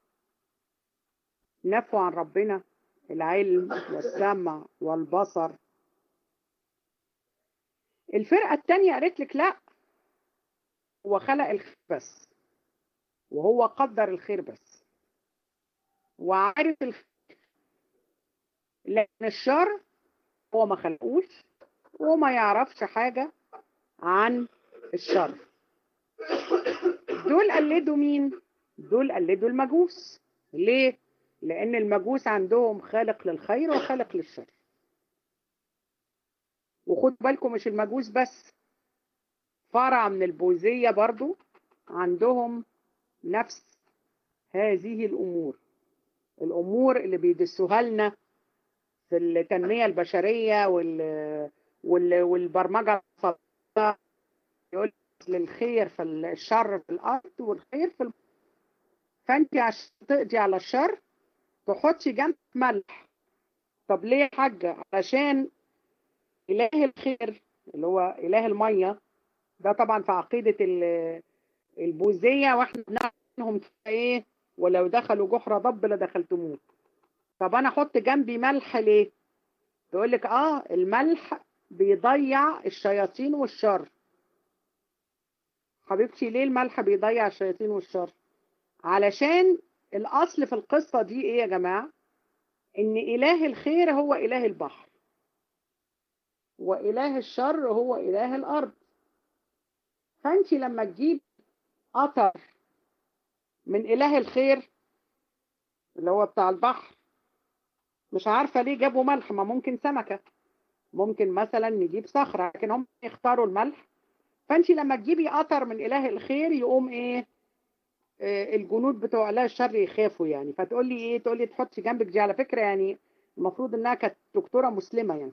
نفوا عن ربنا العلم والسمع والبصر الفرقة التانية قالت لك لا هو خلق الخير بس وهو قدر الخير بس وعارف الخير لأن الشر هو ما خلقوش وما يعرفش حاجة عن الشر دول قلدوا مين؟ دول قلدوا المجوس ليه؟ لأن المجوس عندهم خالق للخير وخالق للشر وخد بالكم مش المجوس بس فرع من البوذية برضو عندهم نفس هذه الأمور الأمور اللي بيدسوها لنا في التنمية البشرية وال... وال... والبرمجة يقول للخير في الشر في الأرض والخير في الم... فأنت عشان تقضي على الشر تحطي جنب ملح طب ليه يا حاجة علشان إله الخير اللي هو إله المية ده طبعا في عقيدة البوذية واحنا بنعلمهم ايه ولو دخلوا جحر ضب لدخلتموه طب انا احط جنبي ملح ليه تقول لك اه الملح بيضيع الشياطين والشر حبيبتي ليه الملح بيضيع الشياطين والشر علشان الاصل في القصة دي ايه يا جماعة ان اله الخير هو اله البحر واله الشر هو اله الارض فانت لما تجيب قطر من اله الخير اللي هو بتاع البحر مش عارفة ليه جابوا ملح ما ممكن سمكة ممكن مثلا نجيب صخرة لكن هم يختاروا الملح فانت لما تجيبي قطر من اله الخير يقوم ايه آه الجنود بتوع اله الشر يخافوا يعني فتقول لي ايه تقول لي تحطي جنبك دي على فكرة يعني المفروض انها كانت دكتورة مسلمة يعني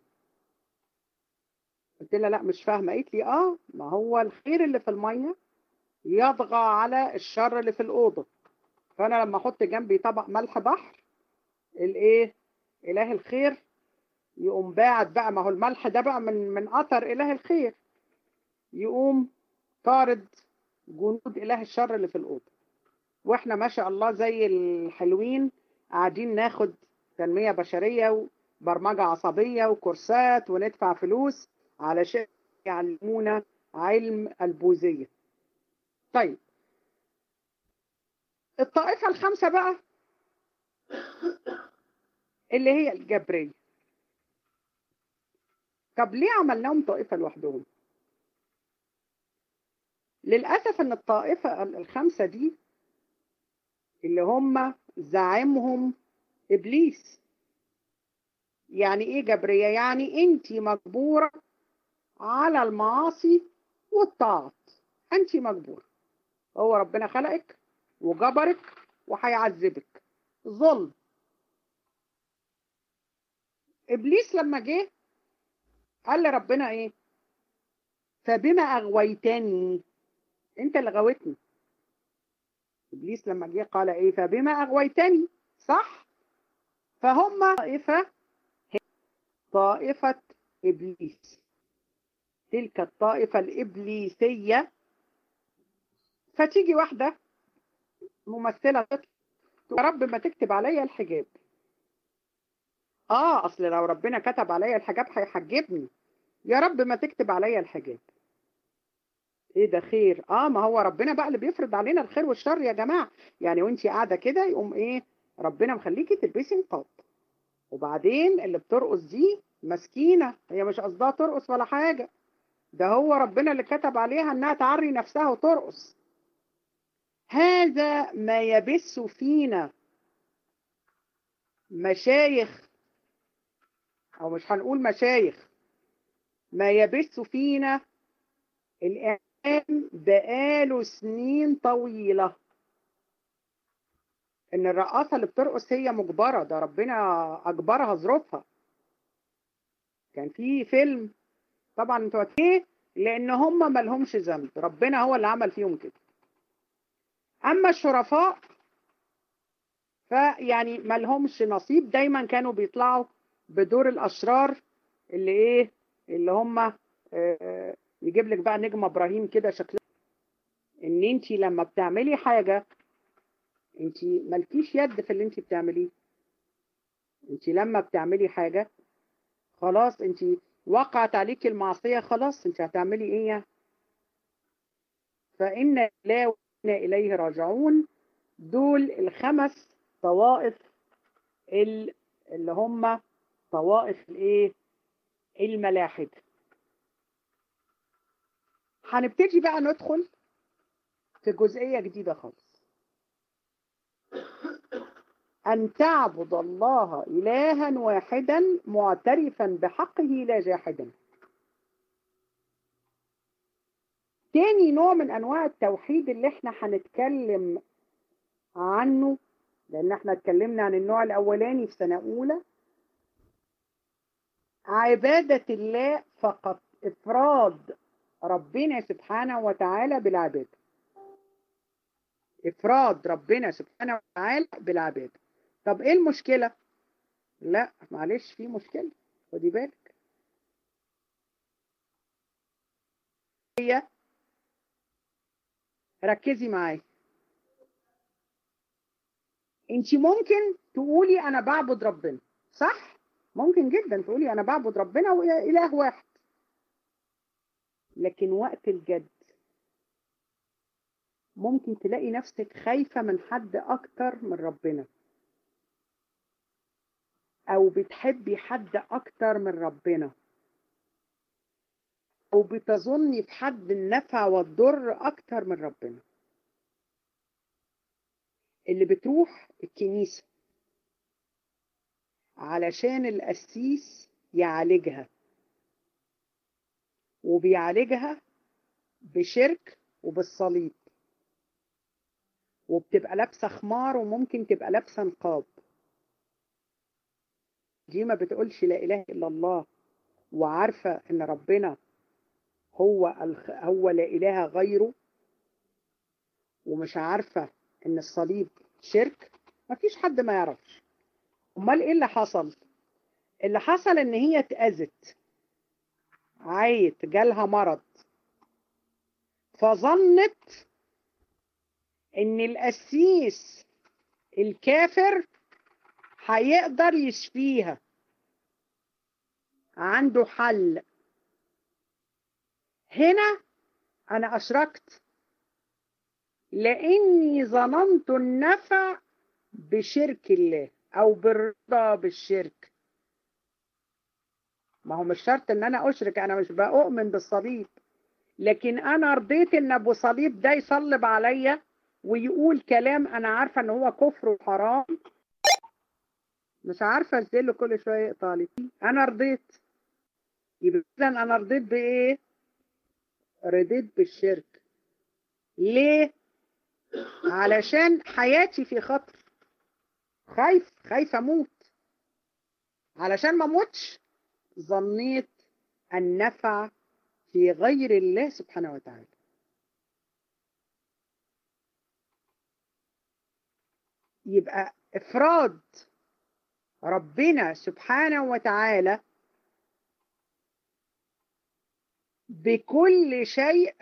قلت لها لا مش فاهمة قالت لي اه ما هو الخير اللي في المية يطغى على الشر اللي في الأوضة فأنا لما أحط جنبي طبق ملح بحر الإيه إله الخير يقوم باعت بقى ما هو الملح ده بقى من من قطر إله الخير يقوم طارد جنود إله الشر اللي في الأوضة وإحنا ما شاء الله زي الحلوين قاعدين ناخد تنمية بشرية وبرمجة عصبية وكورسات وندفع فلوس علشان يعلمونا علم البوذية طيب الطائفة الخامسة بقى اللي هي الجبرية طب ليه عملناهم طائفة لوحدهم للأسف ان الطائفة الخمسة دي اللي هم زعيمهم إبليس يعني ايه جبرية يعني انت مجبورة على المعاصي والطاعات انت مجبورة هو ربنا خلقك وجبرك وهيعذبك ظلم ابليس لما جه قال لربنا ايه فبما اغويتني انت اللي غويتني ابليس لما جه قال ايه فبما اغويتني صح فهم طائفه طائفه ابليس تلك الطائفه الابليسيه فتيجي واحده ممثله يا رب ما تكتب عليا الحجاب اه اصل لو ربنا كتب عليا الحجاب هيحجبني يا رب ما تكتب عليا الحجاب ايه ده خير اه ما هو ربنا بقى اللي بيفرض علينا الخير والشر يا جماعه يعني وانتي قاعده كده يقوم ايه ربنا مخليكي تلبسي نقاب وبعدين اللي بترقص دي مسكينه هي مش قصدها ترقص ولا حاجه ده هو ربنا اللي كتب عليها انها تعري نفسها وترقص هذا ما يبث فينا مشايخ او مش هنقول مشايخ ما يبث فينا الإعلام بقاله سنين طويلة إن الرقاصة اللي بترقص هي مجبرة ده ربنا أجبرها ظروفها كان في فيلم طبعا انتوا ايه لأن هم مالهمش ذنب ربنا هو اللي عمل فيهم كده أما الشرفاء فيعني مالهمش نصيب دايما كانوا بيطلعوا بدور الأشرار اللي إيه اللي هم آه يجيب لك بقى نجم ابراهيم كده شكلها ان انت لما بتعملي حاجه انت مالكيش يد في اللي انت بتعمليه انت لما بتعملي حاجه خلاص انت وقعت عليك المعصيه خلاص انت هتعملي ايه يعني فان لا وإنا اليه راجعون دول الخمس طوائف اللي هم طوائف الايه الملاحده هنبتدي بقى ندخل في جزئية جديدة خالص أن تعبد الله إلها واحدا معترفا بحقه لا جاحدا تاني نوع من أنواع التوحيد اللي احنا هنتكلم عنه لأن احنا اتكلمنا عن النوع الأولاني في سنة أولى عبادة الله فقط إفراد ربنا سبحانه وتعالى بالعبادة إفراد ربنا سبحانه وتعالى بالعبادة طب إيه المشكلة؟ لا معلش في مشكلة خدي بالك هي ركزي معايا انت ممكن تقولي انا بعبد ربنا صح ممكن جدا تقولي انا بعبد ربنا واله واحد لكن وقت الجد ممكن تلاقي نفسك خايفة من حد أكتر من ربنا أو بتحبي حد أكتر من ربنا أو بتظني في حد النفع والضر أكتر من ربنا اللي بتروح الكنيسة علشان القسيس يعالجها وبيعالجها بشرك وبالصليب وبتبقى لابسه خمار وممكن تبقى لابسه نقاب دي ما بتقولش لا اله الا الله وعارفه ان ربنا هو الخ... هو لا اله غيره ومش عارفه ان الصليب شرك مفيش حد ما يعرفش امال ايه اللي حصل اللي حصل ان هي اتاذت عيت جالها مرض فظنت ان القسيس الكافر هيقدر يشفيها عنده حل هنا انا اشركت لاني ظننت النفع بشرك الله او بالرضا بالشرك ما هو مش شرط ان انا اشرك انا مش بؤمن بالصليب لكن انا رضيت ان ابو صليب ده يصلب عليا ويقول كلام انا عارفه ان هو كفر وحرام مش عارفه ازاي له كل شويه يقطع لي انا رضيت يبقى اذا انا رضيت بايه رضيت بالشرك ليه علشان حياتي في خطر خايف خايف اموت علشان ما اموتش ظنيت النفع في غير الله سبحانه وتعالى يبقى افراد ربنا سبحانه وتعالى بكل شيء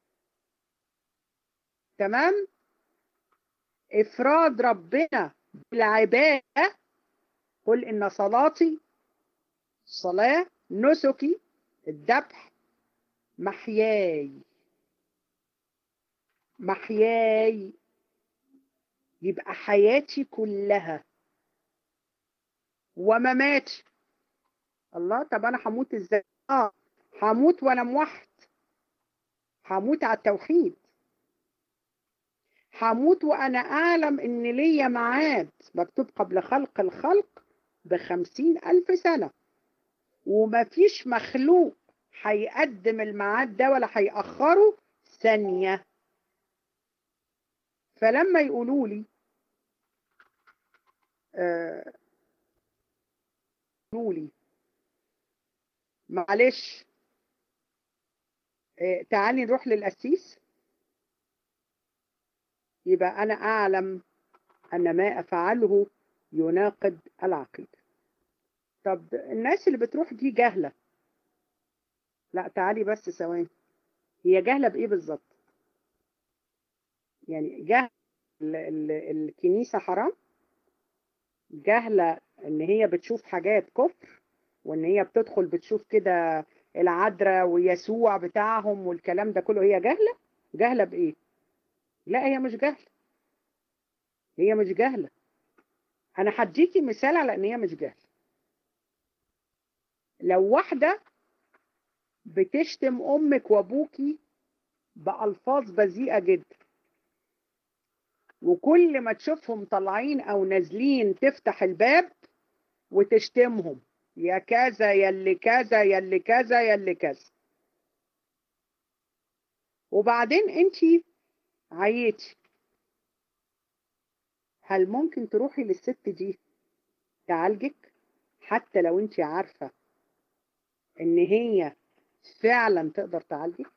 تمام افراد ربنا بالعباده قل ان صلاتي صلاه نسكي الذبح محياي محياي يبقى حياتي كلها ومماتي الله طب انا هموت ازاي اه هموت وانا موحد هموت على التوحيد هموت وانا اعلم ان ليا ميعاد مكتوب قبل خلق الخلق بخمسين الف سنة ومفيش مخلوق هيقدم الميعاد ده ولا هيأخره ثانية فلما يقولوا لي آه يقولوا لي معلش آه تعالي نروح للقسيس يبقى أنا أعلم أن ما أفعله يناقض العقيدة طب الناس اللي بتروح دي جهلة لا تعالي بس ثواني هي جهلة بإيه بالظبط يعني جهل ال ال الكنيسة حرام جهلة إن هي بتشوف حاجات كفر وإن هي بتدخل بتشوف كده العذراء ويسوع بتاعهم والكلام ده كله هي جهلة جهلة بإيه لا هي مش جهلة هي مش جهلة أنا هديكي مثال على إن هي مش جهلة لو واحدة بتشتم أمك وأبوكي بألفاظ بذيئة جدا وكل ما تشوفهم طالعين أو نازلين تفتح الباب وتشتمهم يا كذا يا اللي كذا يا اللي كذا يا اللي كذا وبعدين انتي عيتي هل ممكن تروحي للست دي تعالجك حتى لو انت عارفة ان هي فعلا تقدر تعالجك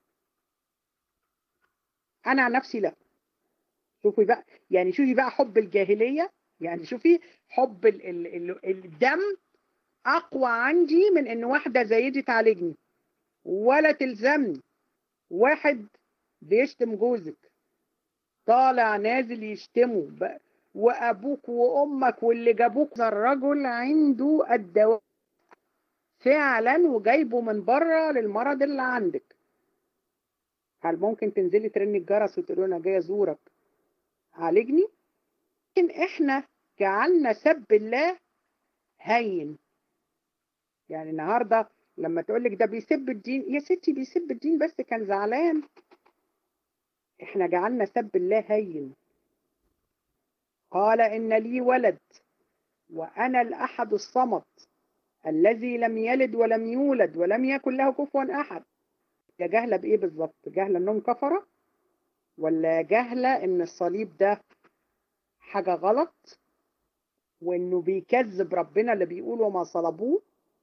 انا عن نفسي لا شوفي بقى يعني شوفي بقى حب الجاهلية يعني شوفي حب ال ال ال الدم اقوى عندي من ان واحدة زي دي تعالجني ولا تلزمني واحد بيشتم جوزك طالع نازل يشتمه بقى وابوك وامك واللي جابوك الرجل عنده الدواء فعلا وجايبه من بره للمرض اللي عندك هل ممكن تنزلي ترني الجرس وتقولي انا جاي ازورك عالجني لكن احنا جعلنا سب الله هين يعني النهارده لما تقول لك ده بيسب الدين يا ستي بيسب الدين بس كان زعلان احنا جعلنا سب الله هين قال ان لي ولد وانا الاحد الصمد الذي لم يلد ولم يولد ولم يكن له كفوا احد يا جهله بايه بالظبط جهله انهم كفره ولا جهله ان الصليب ده حاجه غلط وانه بيكذب ربنا اللي بيقول وما صلبوه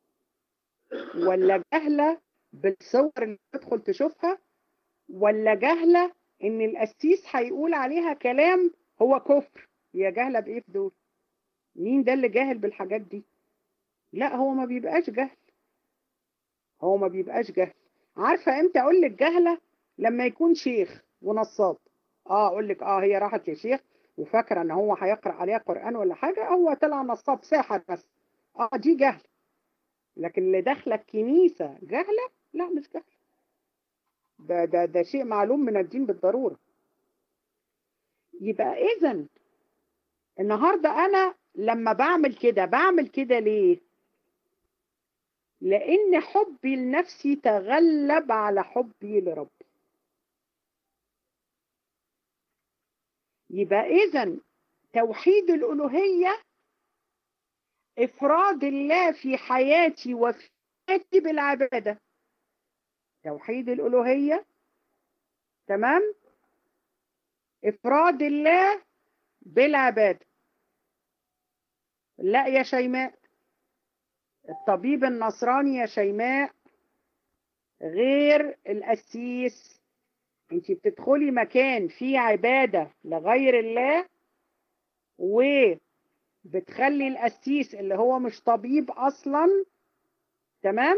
ولا جهله بالصور اللي تدخل تشوفها ولا جهله ان القسيس هيقول عليها كلام هو كفر يا جهله بايه في دول مين ده اللي جاهل بالحاجات دي لا هو ما بيبقاش جهل هو ما بيبقاش جهل عارفه امتى اقول لك جهله لما يكون شيخ ونصاب اه اقول لك اه هي راحت لشيخ وفاكره ان هو هيقرا عليها قران ولا حاجه هو طلع نصاب ساحر بس اه دي جهل لكن اللي داخله الكنيسه جهله لا مش جهل ده ده ده شيء معلوم من الدين بالضروره يبقى اذا النهارده انا لما بعمل كده بعمل كده ليه لان حبي لنفسي تغلب على حبي لربي يبقى اذا توحيد الالوهيه افراد الله في حياتي وفي حياتي بالعباده توحيد الالوهيه تمام افراد الله بالعباده لا يا شيماء الطبيب النصراني يا شيماء غير القسيس انت بتدخلي مكان فيه عبادة لغير الله وبتخلي القسيس اللي هو مش طبيب اصلا تمام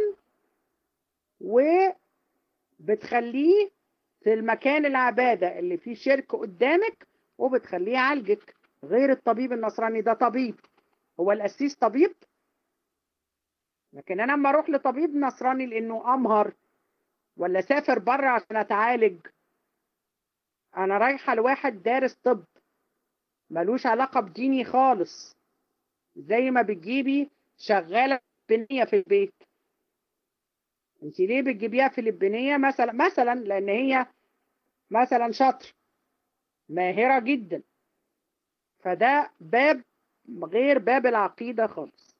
وبتخليه في المكان العبادة اللي فيه شرك قدامك وبتخليه يعالجك غير الطبيب النصراني ده طبيب هو القسيس طبيب لكن انا لما اروح لطبيب نصراني لانه امهر ولا سافر بره عشان اتعالج انا رايحه لواحد دارس طب ملوش علاقه بديني خالص زي ما بتجيبي شغاله بنيه في البيت انت ليه بتجيبيها فلبينيه مثلا مثلا لان هي مثلا شاطر ماهره جدا فده باب غير باب العقيده خالص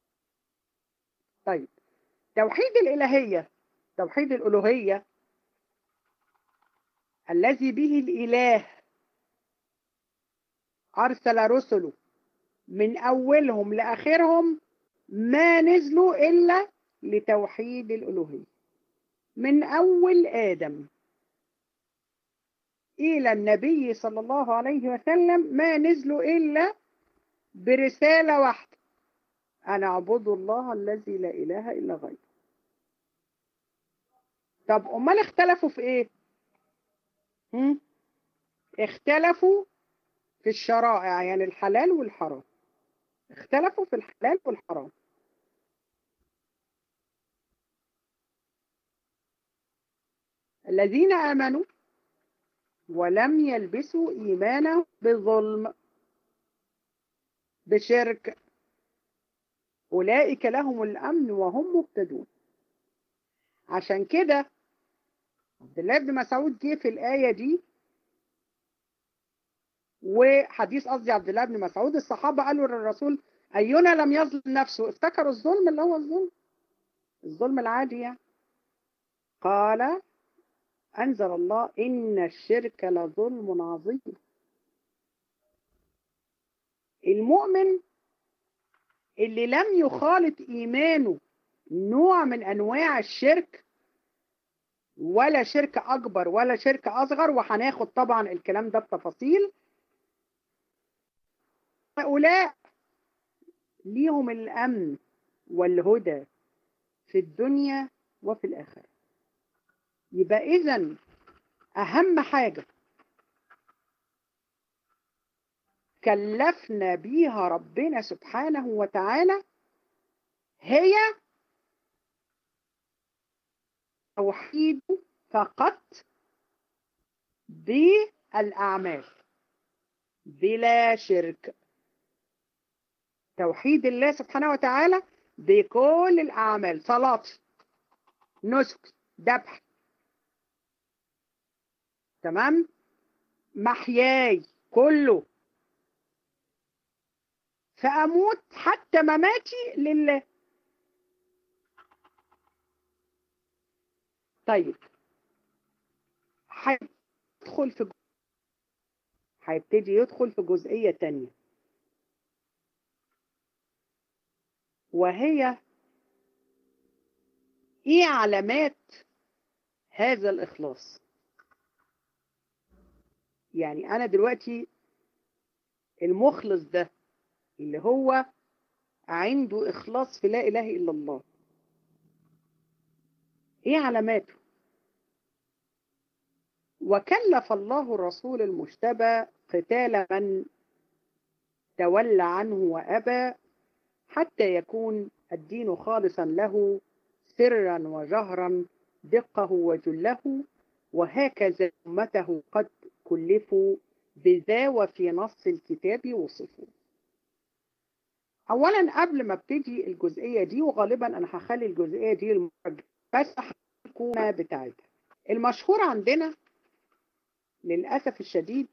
طيب توحيد الالهيه توحيد الالوهيه الذي به الاله ارسل رسله من اولهم لاخرهم ما نزلوا الا لتوحيد الالوهيه من اول ادم الى النبي صلى الله عليه وسلم ما نزلوا الا برساله واحده انا اعبد الله الذي لا اله الا غيره طب امال اختلفوا في ايه هم؟ اختلفوا في الشرائع يعني الحلال والحرام اختلفوا في الحلال والحرام الذين آمنوا ولم يلبسوا إيمانهم بظلم بشرك أولئك لهم الأمن وهم مهتدون عشان كده عبد الله بن مسعود جه في الآية دي وحديث قصدي عبد الله بن مسعود الصحابة قالوا للرسول أينا لم يظلم نفسه افتكروا الظلم اللي هو الظلم الظلم العادي يعني قال أنزل الله إن الشرك لظلم عظيم المؤمن اللي لم يخالط إيمانه نوع من أنواع الشرك ولا شرك أكبر ولا شرك أصغر وهناخد طبعا الكلام ده بتفاصيل هؤلاء ليهم الأمن والهدى في الدنيا وفي الآخرة يبقى إذا أهم حاجة كلفنا بيها ربنا سبحانه وتعالى هي توحيد فقط بالأعمال بلا شرك توحيد الله سبحانه وتعالى بكل الأعمال صلاة نسك ذبح تمام محياي كله فأموت حتى مماتي لله طيب هيدخل في هيبتدي يدخل في جزئية تانية وهي ايه علامات هذا الإخلاص يعني أنا دلوقتي المخلص ده اللي هو عنده إخلاص في لا إله إلا الله إيه علاماته وكلف الله الرسول المجتبى قتال من تولى عنه وأبى حتى يكون الدين خالصا له سرا وجهرا دقه وجله وهكذا أمته قد كلفوا بذا وفي نص الكتاب وصفوا اولا قبل ما ابتدي الجزئيه دي وغالبا انا هخلي الجزئيه دي المرجع بس الحكومه بتاعتها المشهور عندنا للاسف الشديد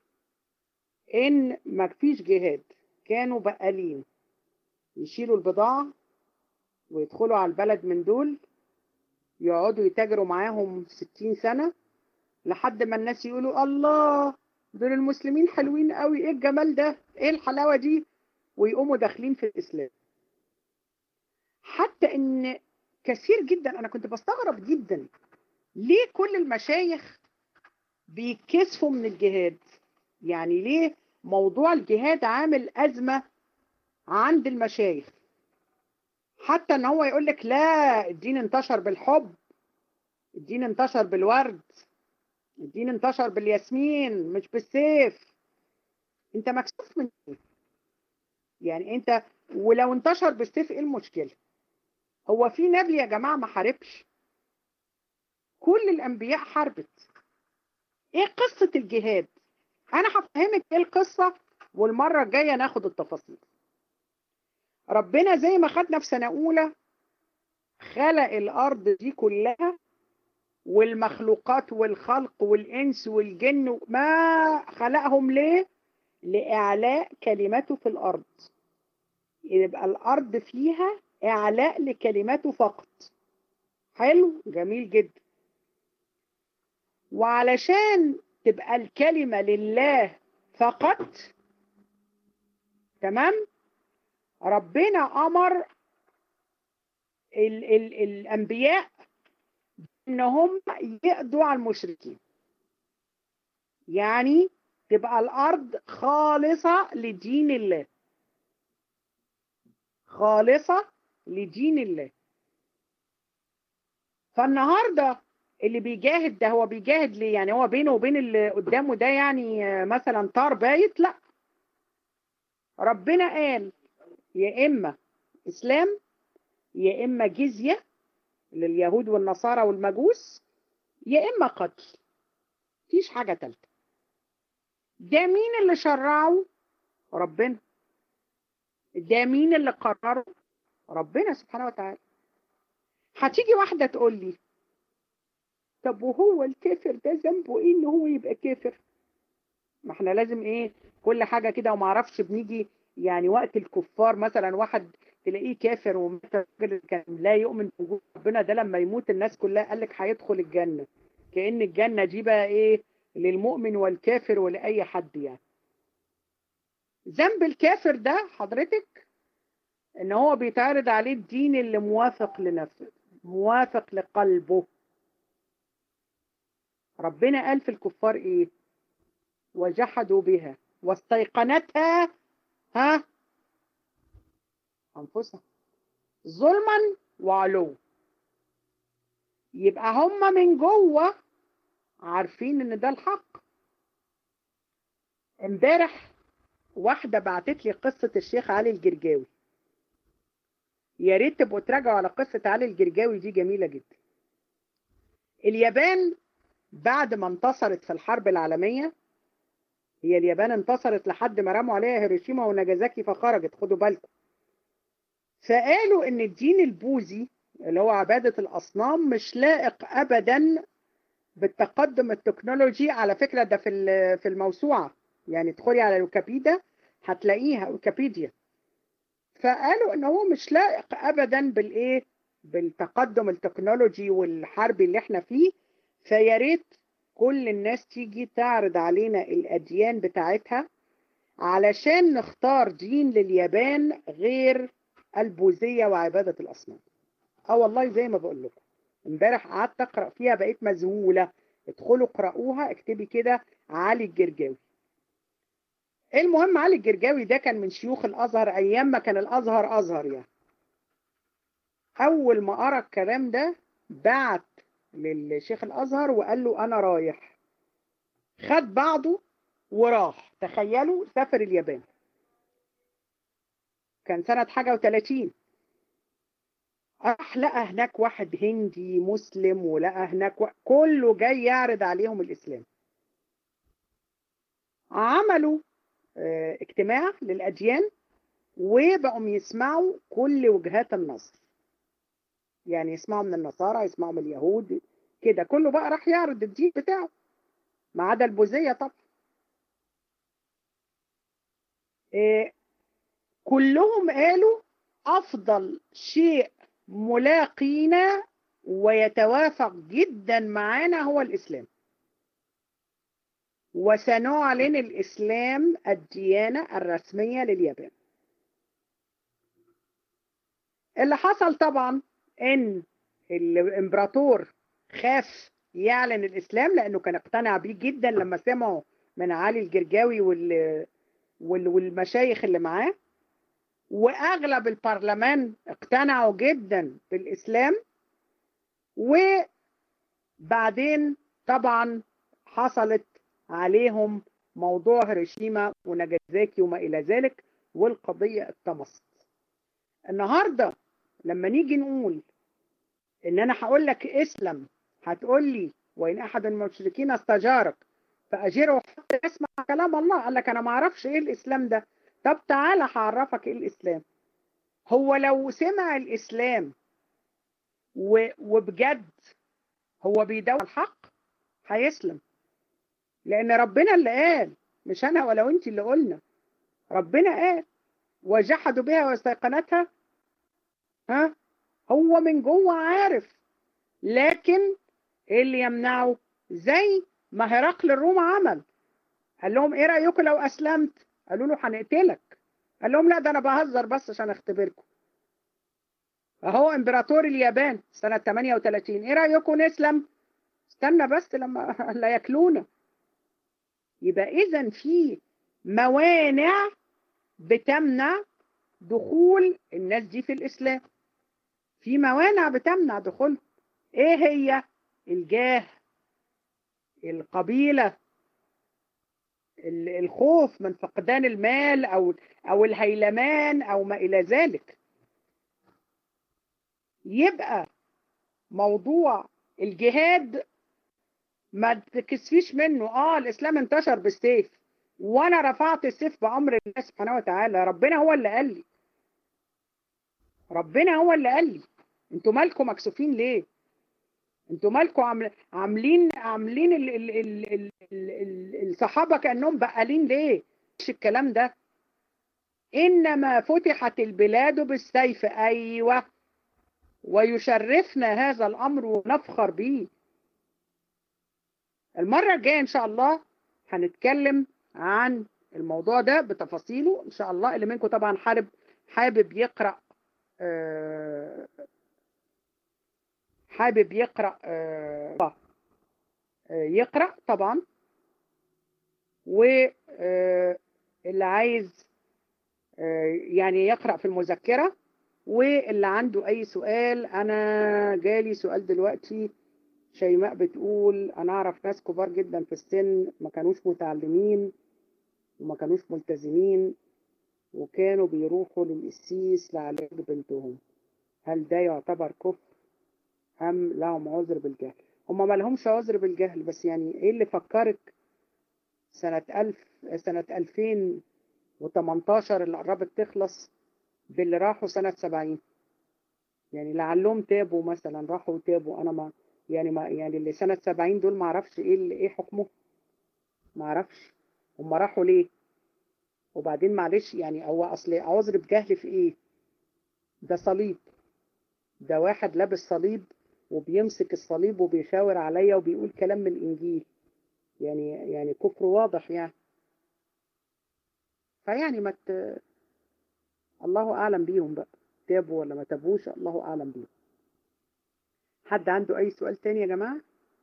ان ما فيش جهاد كانوا بقالين يشيلوا البضاعه ويدخلوا على البلد من دول يقعدوا يتاجروا معاهم ستين سنه لحد ما الناس يقولوا الله دول المسلمين حلوين قوي ايه الجمال ده ايه الحلاوه دي ويقوموا داخلين في الإسلام حتى ان كثير جدا انا كنت بستغرب جدا ليه كل المشايخ بيتكسفوا من الجهاد يعني ليه موضوع الجهاد عامل ازمه عند المشايخ حتى ان هو يقول لك لا الدين انتشر بالحب الدين انتشر بالورد الدين انتشر بالياسمين مش بالسيف انت مكسوف من ايه يعني انت ولو انتشر بالسيف ايه المشكله هو في نبي يا جماعه ما حاربش كل الانبياء حاربت ايه قصه الجهاد انا هفهمك ايه القصه والمره الجايه ناخد التفاصيل ربنا زي ما خدنا في سنه اولى خلق الارض دي كلها والمخلوقات والخلق والانس والجن ما خلقهم ليه لاعلاء كلمته في الارض يبقى الارض فيها اعلاء لكلمته فقط حلو جميل جدا وعلشان تبقى الكلمة لله فقط تمام ربنا أمر ال ال الأنبياء إنهم يقضوا على المشركين يعني تبقى الأرض خالصة لدين الله خالصة لدين الله فالنهارده اللي بيجاهد ده هو بيجاهد ليه يعني هو بينه وبين اللي قدامه ده يعني مثلا طار بايت لا ربنا قال يا اما اسلام يا اما جزيه لليهود والنصارى والمجوس يا اما قتل مفيش حاجه ثالثه ده مين اللي شرعه ربنا ده مين اللي قرره ربنا سبحانه وتعالى هتيجي واحده تقول لي طب وهو الكافر ده ذنبه ايه ان هو يبقى كافر ما احنا لازم ايه كل حاجه كده وما اعرفش بنيجي يعني وقت الكفار مثلا واحد تلاقيه كافر ومثلا كان لا يؤمن بوجود ربنا ده لما يموت الناس كلها قال لك هيدخل الجنه كأن الجنه دي بقى ايه للمؤمن والكافر ولاي حد يعني ذنب الكافر ده حضرتك ان هو بيتعرض عليه الدين اللي موافق لنفسه موافق لقلبه ربنا قال في الكفار ايه وجحدوا بها واستيقنتها ها انفسها ظلما وعلو يبقى هم من جوه عارفين ان ده الحق امبارح واحدة بعتت لي قصة الشيخ علي الجرجاوي يا ريت تبقوا تراجعوا على قصة علي الجرجاوي دي جميلة جدا اليابان بعد ما انتصرت في الحرب العالمية هي اليابان انتصرت لحد ما رموا عليها هيروشيما وناجازاكي فخرجت خدوا بالكم فقالوا ان الدين البوذي اللي هو عبادة الأصنام مش لائق أبدا بالتقدم التكنولوجي على فكرة ده في في الموسوعة يعني ادخلي على ويكيبيديا هتلاقيها ويكيبيديا فقالوا ان هو مش لائق ابدا بالايه بالتقدم التكنولوجي والحرب اللي احنا فيه فيا ريت كل الناس تيجي تعرض علينا الاديان بتاعتها علشان نختار دين لليابان غير البوذيه وعباده الاصنام اه والله زي ما بقول لكم امبارح قعدت اقرا فيها بقيت مذهوله ادخلوا اقرأوها اكتبي كده علي الجرجاوي المهم علي الجرجاوي ده كان من شيوخ الازهر ايام ما كان الازهر ازهر يعني اول ما قرا الكلام ده بعت للشيخ الازهر وقال له انا رايح خد بعضه وراح تخيلوا سافر اليابان كان سنة حاجة و30 راح لقى هناك واحد هندي مسلم ولقى هناك و... كله جاي يعرض عليهم الإسلام عملوا اه اجتماع للأديان وبقوا يسمعوا كل وجهات النظر يعني يسمعوا من النصارى يسمعوا من اليهود كده كله بقى راح يعرض الدين بتاعه ما عدا البوذية طبعا اه كلهم قالوا أفضل شيء ملاقينا ويتوافق جدا معانا هو الإسلام وسنعلن الإسلام الديانة الرسمية لليابان اللي حصل طبعا ان الامبراطور خاف يعلن الاسلام لانه كان اقتنع بيه جدا لما سمعوا من علي الجرجاوي وال والمشايخ اللي معاه واغلب البرلمان اقتنعوا جدا بالاسلام وبعدين طبعا حصلت عليهم موضوع هيروشيما وناجازاكي وما الى ذلك والقضيه اتطمست النهارده لما نيجي نقول ان انا هقول لك اسلم هتقول لي وان احد المشركين استجارك فاجره حتى يسمع كلام الله قال لك انا ما اعرفش ايه الاسلام ده طب تعالى هعرفك ايه الاسلام هو لو سمع الاسلام و... وبجد هو بيدور الحق هيسلم لان ربنا اللي قال مش انا ولا انت اللي قلنا ربنا قال وجحدوا بها واستيقنتها ها هو من جوه عارف لكن ايه اللي يمنعه زي ما هرقل الروم عمل قال لهم ايه رايكم لو اسلمت قالوا له هنقتلك قال لهم لا ده انا بهزر بس عشان اختبركم اهو امبراطور اليابان سنة 38 ايه رأيكم نسلم استنى بس لما لا ياكلونا يبقى اذا في موانع بتمنع دخول الناس دي في الاسلام في موانع بتمنع دخولهم ايه هي الجاه القبيله الخوف من فقدان المال او او الهيلمان او ما الى ذلك يبقى موضوع الجهاد ما تكسفيش منه اه الاسلام انتشر بالسيف وانا رفعت السيف بامر الله سبحانه وتعالى ربنا هو اللي قال لي ربنا هو اللي قال لي انتوا مالكم مكسوفين ليه انتوا مالكم عاملين عاملين ال ال ال ال ال الصحابه كانهم بقالين ليه مش الكلام ده انما فتحت البلاد بالسيف ايوه ويشرفنا هذا الامر ونفخر به المره الجايه ان شاء الله هنتكلم عن الموضوع ده بتفاصيله ان شاء الله اللي منكم طبعا حابب حابب يقرا حابب يقرا يقرا طبعا واللي عايز يعني يقرا في المذكره واللي عنده اي سؤال انا جالي سؤال دلوقتي شيماء بتقول انا اعرف ناس كبار جدا في السن ما كانوش متعلمين وما كانوش ملتزمين وكانوا بيروحوا للقسيس لعلاج بنتهم هل ده يعتبر كفر أم لهم عذر بالجهل هم ما لهمش عذر بالجهل بس يعني ايه اللي فكرك سنة ألف سنة ألفين وتمنتاشر اللي قربت تخلص باللي راحوا سنة سبعين يعني لعلهم تابوا مثلا راحوا تابوا أنا ما يعني ما يعني اللي سنة سبعين دول ما اعرفش ايه اللي ايه حكمه ما اعرفش هم راحوا ليه وبعدين معلش يعني هو اصل عذر بجهل في ايه ده صليب ده واحد لابس صليب وبيمسك الصليب وبيشاور عليا وبيقول كلام من الانجيل يعني يعني كفر واضح يعني فيعني ما مت... الله اعلم بيهم بقى تابوا ولا ما تابوش الله اعلم بيهم حد عنده اي سؤال تاني يا جماعه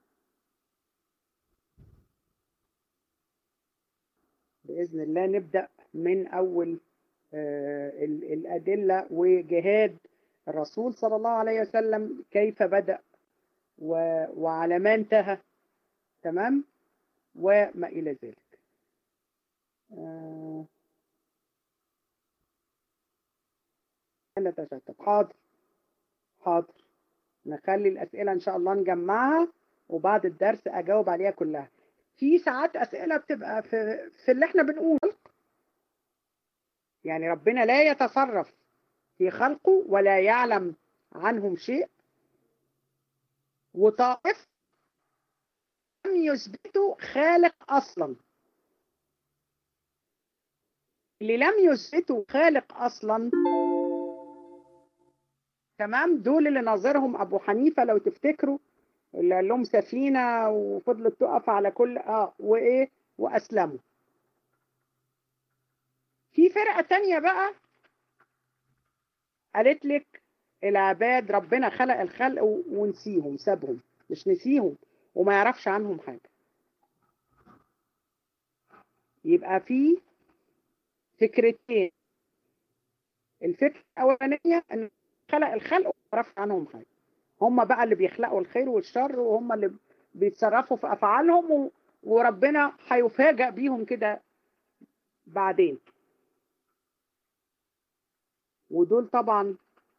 باذن الله نبدا من اول آه الادله وجهاد الرسول صلى الله عليه وسلم كيف بدأ و... وعلى ما انتهى تمام وما إلى ذلك آه... نتشتت حاضر حاضر نخلي الأسئلة إن شاء الله نجمعها وبعد الدرس أجاوب عليها كلها في ساعات أسئلة بتبقى في, في اللي احنا بنقول يعني ربنا لا يتصرف في خلقه ولا يعلم عنهم شيء وطائف لم يثبتوا خالق اصلا اللي لم يثبتوا خالق اصلا تمام دول اللي ناظرهم ابو حنيفه لو تفتكروا اللي قال لهم سفينه وفضلت تقف على كل اه وايه واسلموا في فرقه تانية بقى قالت لك العباد ربنا خلق الخلق ونسيهم سابهم مش نسيهم وما يعرفش عنهم حاجة يبقى في فكرتين الفكرة الأولانية أن خلق الخلق وما يعرفش عنهم حاجة هم بقى اللي بيخلقوا الخير والشر وهم اللي بيتصرفوا في أفعالهم و... وربنا هيفاجئ بيهم كده بعدين ودول طبعا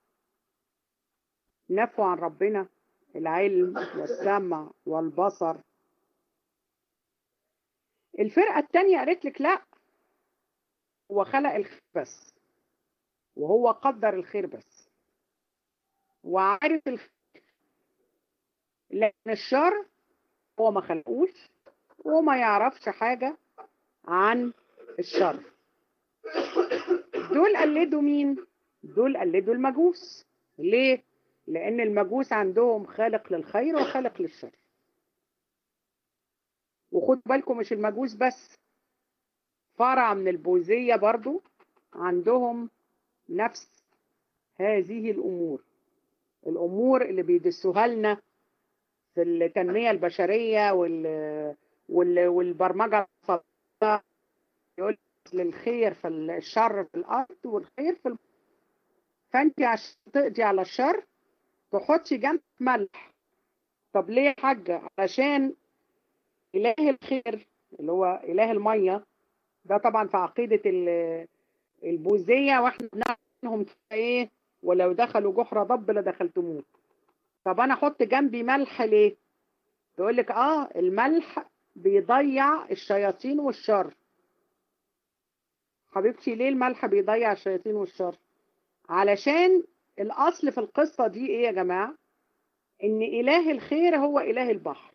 نفوا عن ربنا العلم والسمع والبصر الفرقة التانية قالت لك لا هو خلق الخير بس وهو قدر الخير بس وعارف الخير لكن الشر هو ما خلقوش وما يعرفش حاجة عن الشر دول قلدوا مين؟ دول قلدوا المجوس ليه؟ لأن المجوس عندهم خالق للخير وخالق للشر وخد بالكم مش المجوس بس فرع من البوذية برضو عندهم نفس هذه الأمور الأمور اللي بيدسوها لنا في التنمية البشرية وال... وال... والبرمجة يقول للخير في الشر في الأرض والخير في الم... فأنت عشان تقضي على الشر تحطي جنب ملح طب ليه يا حاجة علشان إله الخير اللي هو إله المية ده طبعا في عقيدة البوذية واحنا بنعلمهم ايه ولو دخلوا جحر ضب لدخلتموه طب انا احط جنبي ملح ليه تقول لك اه الملح بيضيع الشياطين والشر حبيبتي ليه الملح بيضيع الشياطين والشر علشان الاصل في القصة دي ايه يا جماعة ان اله الخير هو اله البحر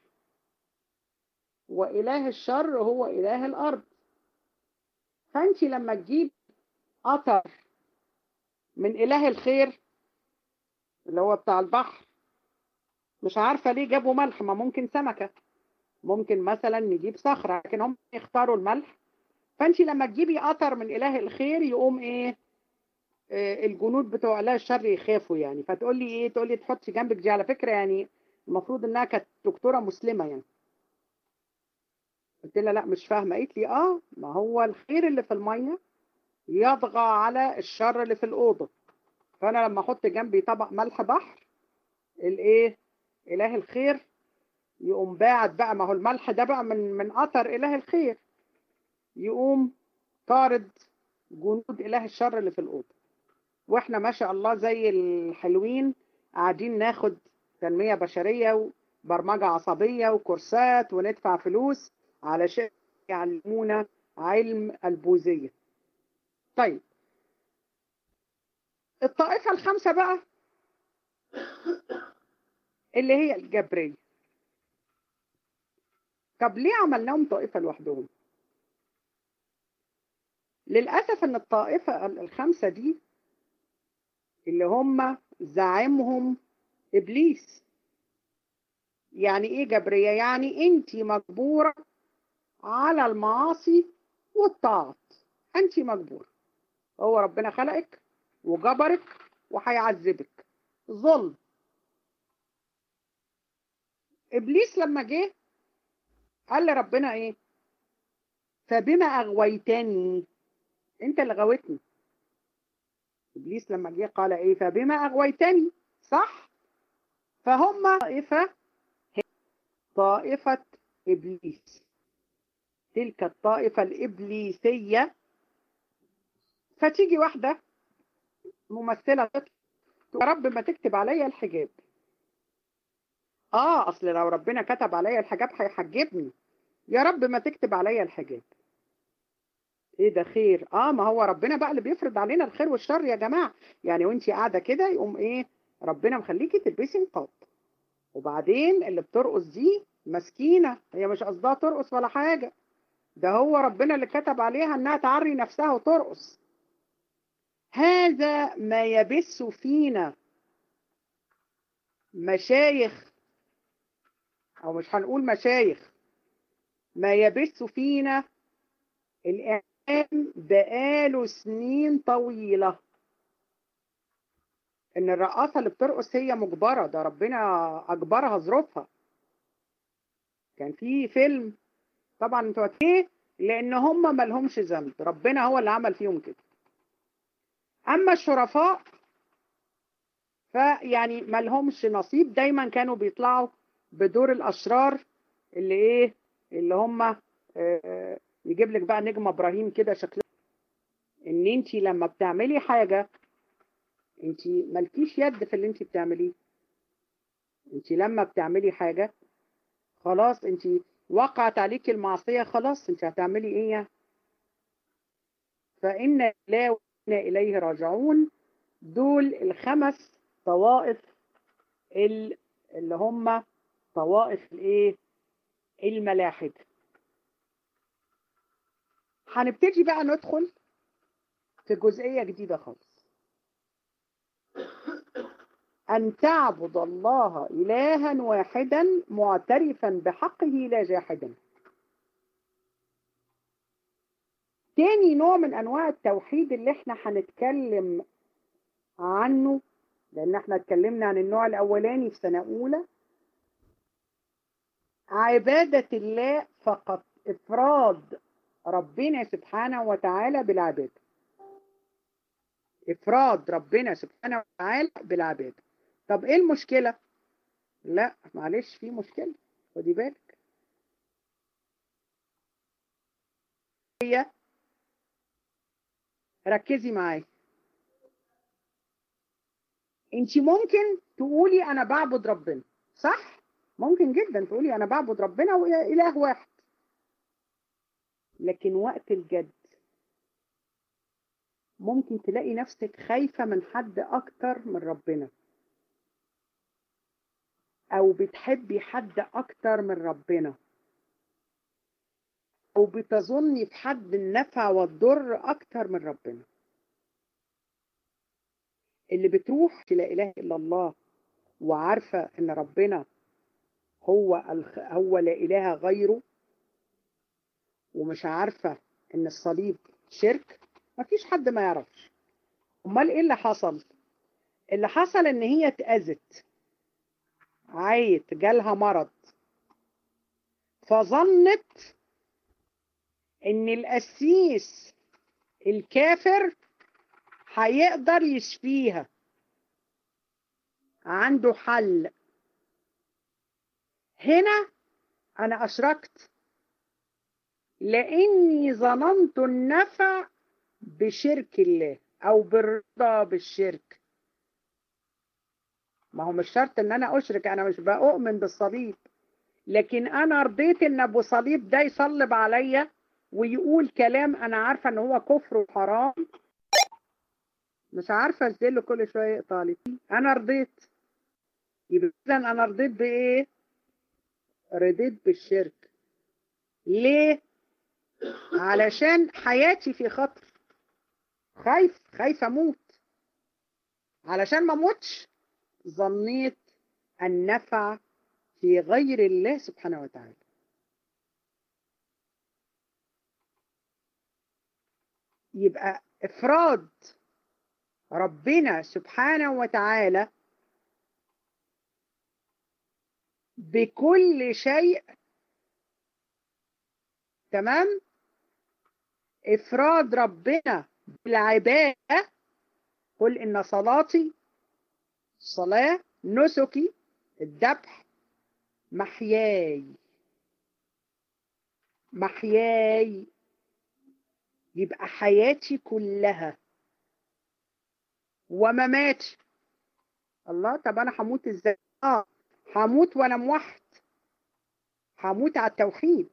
واله الشر هو اله الارض فانت لما تجيب قطر من اله الخير اللي هو بتاع البحر مش عارفة ليه جابوا ملح ما ممكن سمكة ممكن مثلا نجيب صخرة لكن هم يختاروا الملح فانت لما تجيبي قطر من اله الخير يقوم ايه آه الجنود بتوع اله الشر يخافوا يعني فتقول لي ايه تقول لي تحطي جنبك دي على فكرة يعني المفروض انها كانت دكتورة مسلمة يعني قلت لها لا مش فاهمة قالت لي اه ما هو الخير اللي في المية يطغى على الشر اللي في الأوضة فأنا لما أحط جنبي طبق ملح بحر الإيه إله الخير يقوم باعت بقى ما هو الملح ده بقى من من قطر إله الخير يقوم طارد جنود إله الشر اللي في الأوضة وإحنا ما شاء الله زي الحلوين قاعدين ناخد تنمية بشرية وبرمجة عصبية وكورسات وندفع فلوس علشان يعلمونا علم البوذية طيب الطائفة الخامسة بقى اللي هي الجبرية طب ليه عملناهم طائفة لوحدهم للأسف ان الطائفة الخمسة دي اللي هم زعيمهم إبليس يعني ايه جبرية يعني انت مجبورة على المعاصي والطاعات انت مجبورة هو ربنا خلقك وجبرك وهيعذبك ظلم ابليس لما جه قال لربنا ايه فبما اغويتني انت اللي غويتني ابليس لما جه قال ايه فبما اغويتني صح فهم طائفه طائفه ابليس تلك الطائفه الابليسيه فتيجي واحده ممثله يا رب ما تكتب عليا الحجاب اه اصل لو ربنا كتب عليا الحجاب هيحجبني يا رب ما تكتب عليا الحجاب ايه ده خير اه ما هو ربنا بقى اللي بيفرض علينا الخير والشر يا جماعه يعني وانتي قاعده كده يقوم ايه ربنا مخليكي تلبسي نقاب وبعدين اللي بترقص دي مسكينه هي مش قصدها ترقص ولا حاجه ده هو ربنا اللي كتب عليها انها تعري نفسها وترقص هذا ما يبث فينا مشايخ او مش هنقول مشايخ ما يبث فينا الإعلام بقاله سنين طويلة ان الرقاصة اللي بترقص هي مجبرة ده ربنا اجبرها ظروفها كان في فيلم طبعا انتوا ايه لان هم ما لهمش ذنب ربنا هو اللي عمل فيهم كده اما الشرفاء فيعني ما لهمش نصيب دايما كانوا بيطلعوا بدور الاشرار اللي ايه اللي هم يجيب لك بقى نجم ابراهيم كده شكلها ان انت لما بتعملي حاجه انت مالكيش يد في اللي انت بتعمليه انت لما بتعملي حاجه خلاص انت وقعت عليك المعصيه خلاص انت هتعملي ايه يعني فان لا وإنا اليه راجعون دول الخمس طوائف اللي هم طوائف الايه الملاحد هنبتدي بقى ندخل في جزئية جديدة خالص أن تعبد الله إلها واحدا معترفا بحقه لا جاحدا تاني نوع من أنواع التوحيد اللي احنا هنتكلم عنه لأن احنا اتكلمنا عن النوع الأولاني في سنة أولى عبادة الله فقط إفراد ربنا سبحانه وتعالى بالعبادة إفراد ربنا سبحانه وتعالى بالعبادة طب إيه المشكلة؟ لا معلش في مشكلة خدي بالك هي ركزي معايا انت ممكن تقولي انا بعبد ربنا صح ممكن جدا تقولي انا بعبد ربنا واله واحد لكن وقت الجد ممكن تلاقي نفسك خايفة من حد أكتر من ربنا أو بتحبي حد أكتر من ربنا أو بتظني في حد النفع والضر أكتر من ربنا اللي بتروح لا إله إلا الله وعارفة إن ربنا هو الخ... هو لا إله غيره ومش عارفة إن الصليب شرك مفيش حد ما يعرفش أمال إيه اللي حصل؟ اللي حصل إن هي اتأذت عيت جالها مرض فظنت إن القسيس الكافر هيقدر يشفيها عنده حل هنا أنا أشركت لاني ظننت النفع بشرك الله او بالرضا بالشرك ما هو مش شرط ان انا اشرك انا مش بؤمن بالصليب لكن انا رضيت ان ابو صليب ده يصلب عليا ويقول كلام انا عارفه ان هو كفر وحرام مش عارفه ازاي له كل شويه يقطع لي انا رضيت يبقى اذا انا رضيت بايه رضيت بالشرك ليه علشان حياتي في خطر خايف خايف اموت علشان ما اموتش ظنيت النفع في غير الله سبحانه وتعالى يبقى افراد ربنا سبحانه وتعالى بكل شيء تمام افراد ربنا بالعباده قل ان صلاتي صلاه نسكي الذبح محياي محياي يبقى حياتي كلها ومماتي الله طب انا هموت ازاي اه هموت وانا موحد هموت على التوحيد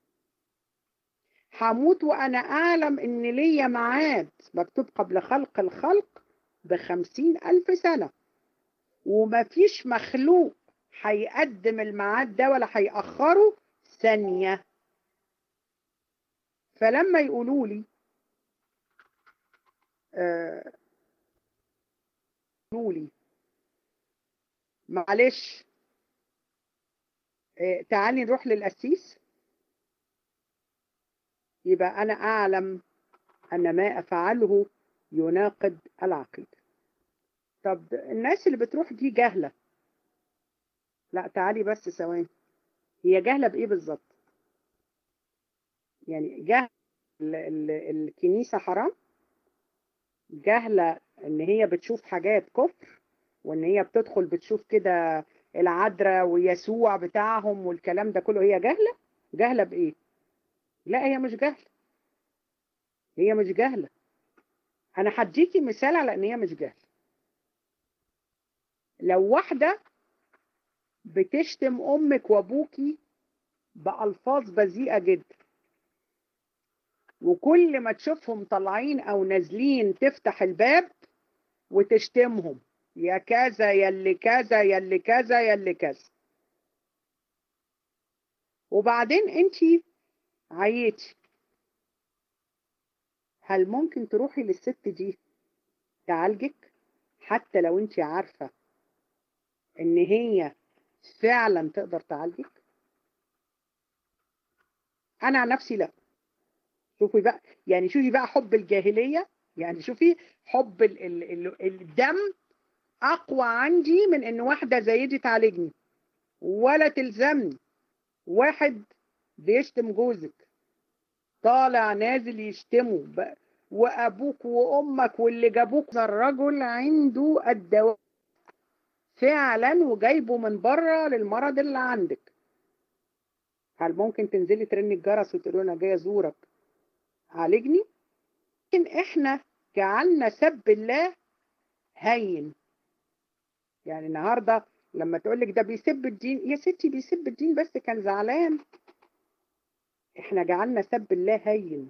هموت وأنا أعلم إن ليا ميعاد مكتوب قبل خلق الخلق بخمسين ألف سنة ومفيش مخلوق هيقدم الميعاد ده ولا هيأخره ثانية فلما يقولوا لي آه لي معلش آه تعالي نروح للقسيس يبقى أنا أعلم أن ما أفعله يناقض العقيدة طب الناس اللي بتروح دي جهلة لا تعالي بس ثواني هي جهلة بإيه بالظبط يعني جهل ال- ال- الكنيسة حرام جهلة ان هي بتشوف حاجات كفر وان هي بتدخل بتشوف كده العذراء ويسوع بتاعهم والكلام ده كله هي جهلة جهلة بإيه لا هي مش جهلة هي مش جهلة انا هديكي مثال على ان هي مش جهلة لو واحدة بتشتم امك وابوكي بألفاظ بذيئة جدا وكل ما تشوفهم طالعين او نازلين تفتح الباب وتشتمهم يا كذا يا اللي كذا يا اللي كذا يا اللي كذا وبعدين انت عيتي هل ممكن تروحي للست دي تعالجك حتى لو انت عارفة ان هي فعلا تقدر تعالجك انا عن نفسي لا شوفي بقى يعني شوفي بقى حب الجاهلية يعني شوفي حب ال ال ال الدم اقوى عندي من ان واحدة زي دي تعالجني ولا تلزمني واحد بيشتم جوزك طالع نازل يشتمه بقى وابوك وامك واللي جابوك الرجل عنده الدواء فعلا وجايبه من بره للمرض اللي عندك هل ممكن تنزلي ترني الجرس وتقولي انا جاي ازورك عالجني لكن احنا جعلنا سب الله هين يعني النهارده لما تقول لك ده بيسب الدين يا ستي بيسب الدين بس كان زعلان احنا جعلنا سب الله هين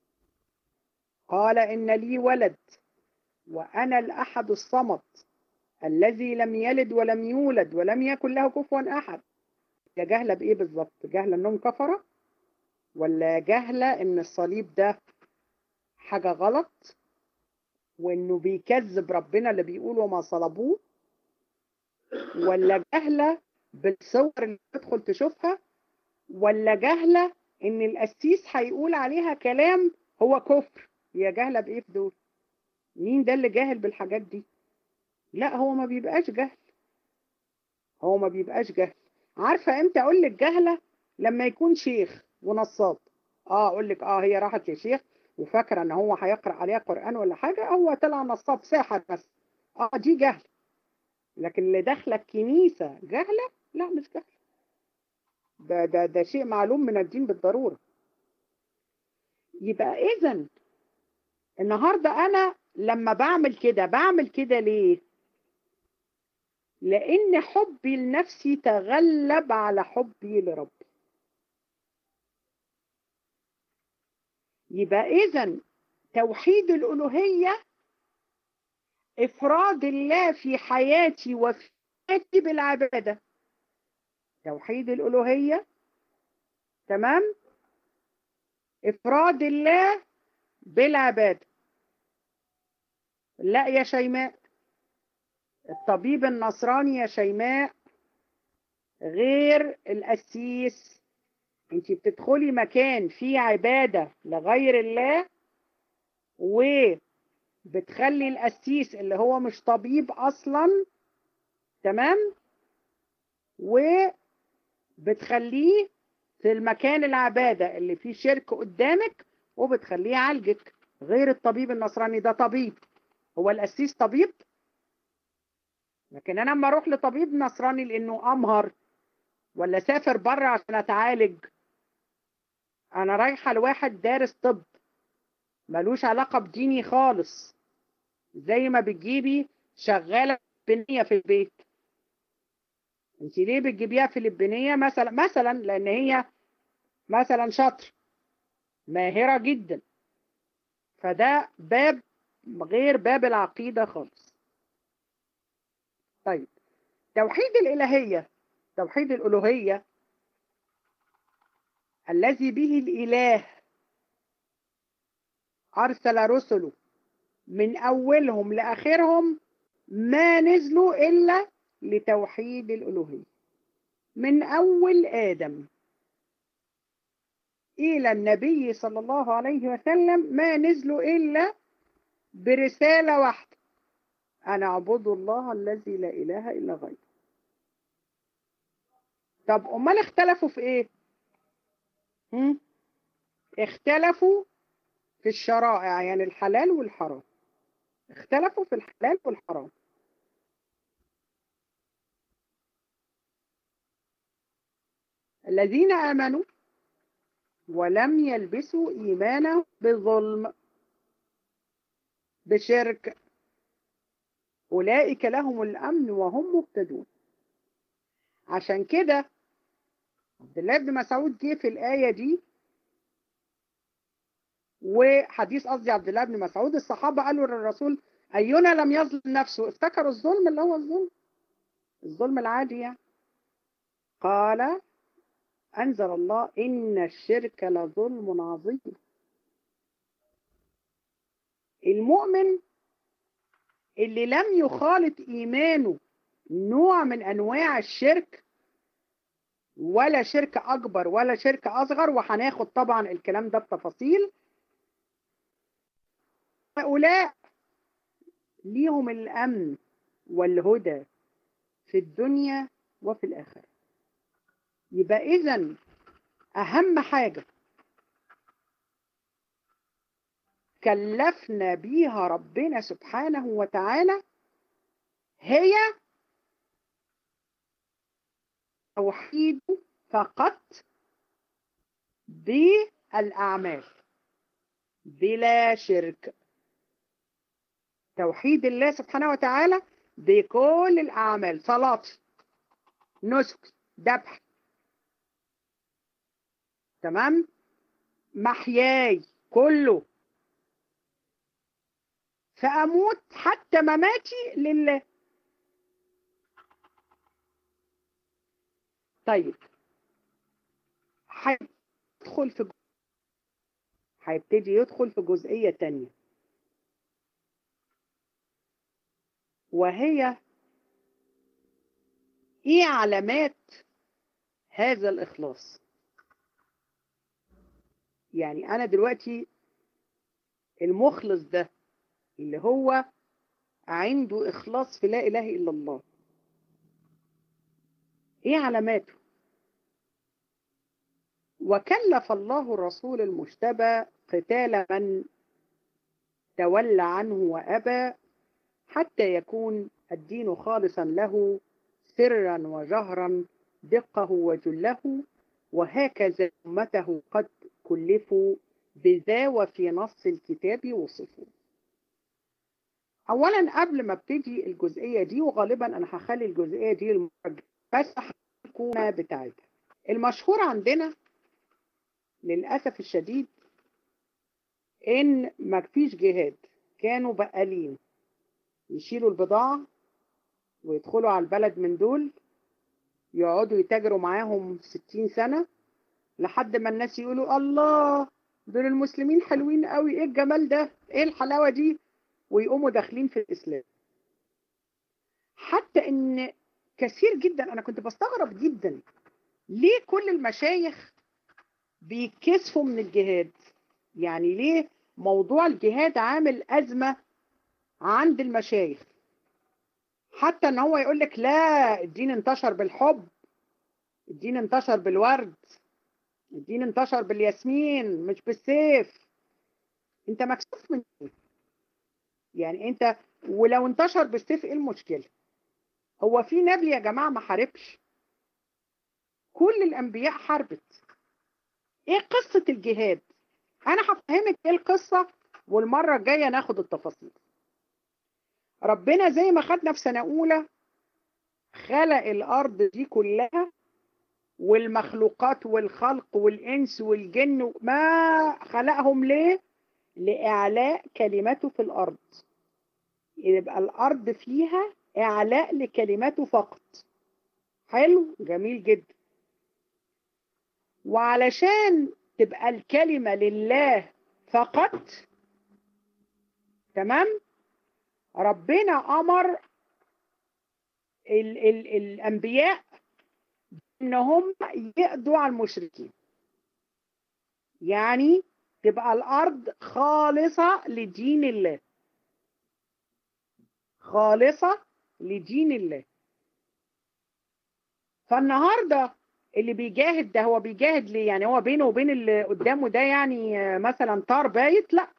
قال ان لي ولد وانا الاحد الصمد الذي لم يلد ولم يولد ولم يكن له كفوا احد يا جهله بايه بالظبط جهله انهم كفره ولا جهله ان الصليب ده حاجه غلط وانه بيكذب ربنا اللي بيقول وما صلبوه ولا جهله بالصور اللي تدخل تشوفها ولا جهله ان القسيس هيقول عليها كلام هو كفر يا جهله بايه في دول مين ده اللي جاهل بالحاجات دي لا هو ما بيبقاش جهل هو ما بيبقاش جهل عارفه امتى اقول لك جهله لما يكون شيخ ونصاب اه اقول لك اه هي راحت لشيخ وفاكره ان هو هيقرا عليها قران ولا حاجه هو طلع نصاب ساحر بس اه دي جهل لكن اللي داخله الكنيسه جهله لا مش جهل ده ده ده شيء معلوم من الدين بالضروره يبقى اذا النهارده انا لما بعمل كده بعمل كده ليه لان حبي لنفسي تغلب على حبي لربي يبقى اذا توحيد الالوهيه افراد الله في حياتي وفي حياتي بالعباده توحيد الالوهيه تمام افراد الله بالعباده لا يا شيماء الطبيب النصراني يا شيماء غير القسيس انت بتدخلي مكان فيه عبادة لغير الله وبتخلي القسيس اللي هو مش طبيب اصلا تمام وبتخليه في المكان العبادة اللي فيه شرك قدامك وبتخليه يعالجك غير الطبيب النصراني ده طبيب هو القسيس طبيب لكن انا لما اروح لطبيب نصراني لانه امهر ولا سافر بره عشان اتعالج انا رايحه لواحد دارس طب ملوش علاقه بديني خالص زي ما بتجيبي شغاله فلبينيه في البيت انت ليه بتجيبيها فلبينيه مثلا مثلا لان هي مثلا شاطر ماهره جدا فده باب غير باب العقيده خالص طيب توحيد الالهيه توحيد الالوهيه الذي به الاله ارسل رسله من اولهم لاخرهم ما نزلوا الا لتوحيد الالوهيه من اول ادم الى النبي صلى الله عليه وسلم ما نزلوا الا برساله واحده أن اعبدوا الله الذي لا إله إلا غيره طب أمال اختلفوا في إيه؟ هم؟ اختلفوا في الشرائع يعني الحلال والحرام اختلفوا في الحلال والحرام الذين آمنوا ولم يلبسوا إيمانهم بظلم بشرك أولئك لهم الأمن وهم مهتدون عشان كده عبد الله بن مسعود جه في الآية دي وحديث قصدي عبد الله بن مسعود الصحابة قالوا للرسول أينا لم يظلم نفسه افتكروا الظلم اللي هو الظلم الظلم العادي يعني قال أنزل الله إن الشرك لظلم عظيم المؤمن اللي لم يخالط إيمانه نوع من أنواع الشرك ولا شرك أكبر ولا شرك أصغر وهناخد طبعا الكلام ده بتفاصيل هؤلاء ليهم الأمن والهدى في الدنيا وفي الآخرة يبقى إذا أهم حاجة كلفنا بيها ربنا سبحانه وتعالى هي توحيد فقط بالأعمال بلا شرك توحيد الله سبحانه وتعالى بكل الأعمال صلاة نسك ذبح تمام محياي كله فأموت حتى مماتي لله طيب هيدخل في هيبتدي يدخل في جزئية تانية وهي ايه علامات هذا الإخلاص يعني أنا دلوقتي المخلص ده اللي هو عنده إخلاص في لا إله إلا الله إيه علاماته وكلف الله الرسول المجتبى قتال من تولى عنه وأبى حتى يكون الدين خالصا له سرا وجهرا دقه وجله وهكذا أمته قد كلفوا بذا وفي نص الكتاب وصفوا اولا قبل ما ابتدي الجزئيه دي وغالبا انا هخلي الجزئيه دي المرة بس الحكومه بتاعتها المشهور عندنا للاسف الشديد ان ما فيش جهاد كانوا بقالين يشيلوا البضاعه ويدخلوا على البلد من دول يقعدوا يتاجروا معاهم ستين سنة لحد ما الناس يقولوا الله دول المسلمين حلوين قوي ايه الجمال ده ايه الحلاوة دي ويقوموا داخلين في الإسلام حتى إن كثير جدا أنا كنت بستغرب جدا ليه كل المشايخ بيكسفوا من الجهاد يعني ليه موضوع الجهاد عامل أزمة عند المشايخ حتى ان هو يقول لك لا الدين انتشر بالحب الدين انتشر بالورد الدين انتشر بالياسمين مش بالسيف انت مكسوف من ايه يعني انت ولو انتشر بالسيف ايه المشكلة هو في نبي يا جماعة ما حاربش كل الانبياء حاربت ايه قصة الجهاد انا هفهمك ايه القصة والمرة الجاية ناخد التفاصيل ربنا زي ما خدنا في سنة اولى خلق الارض دي كلها والمخلوقات والخلق والانس والجن ما خلقهم ليه لإعلاء كلمته في الأرض يبقى الأرض فيها إعلاء لكلمته فقط حلو جميل جدا وعلشان تبقى الكلمة لله فقط تمام ربنا أمر ال ال الأنبياء إن هم يقضوا على المشركين يعني تبقى الأرض خالصة لدين الله خالصة لدين الله فالنهاردة اللي بيجاهد ده هو بيجاهد ليه يعني هو بينه وبين اللي قدامه ده يعني مثلا طار بايت لا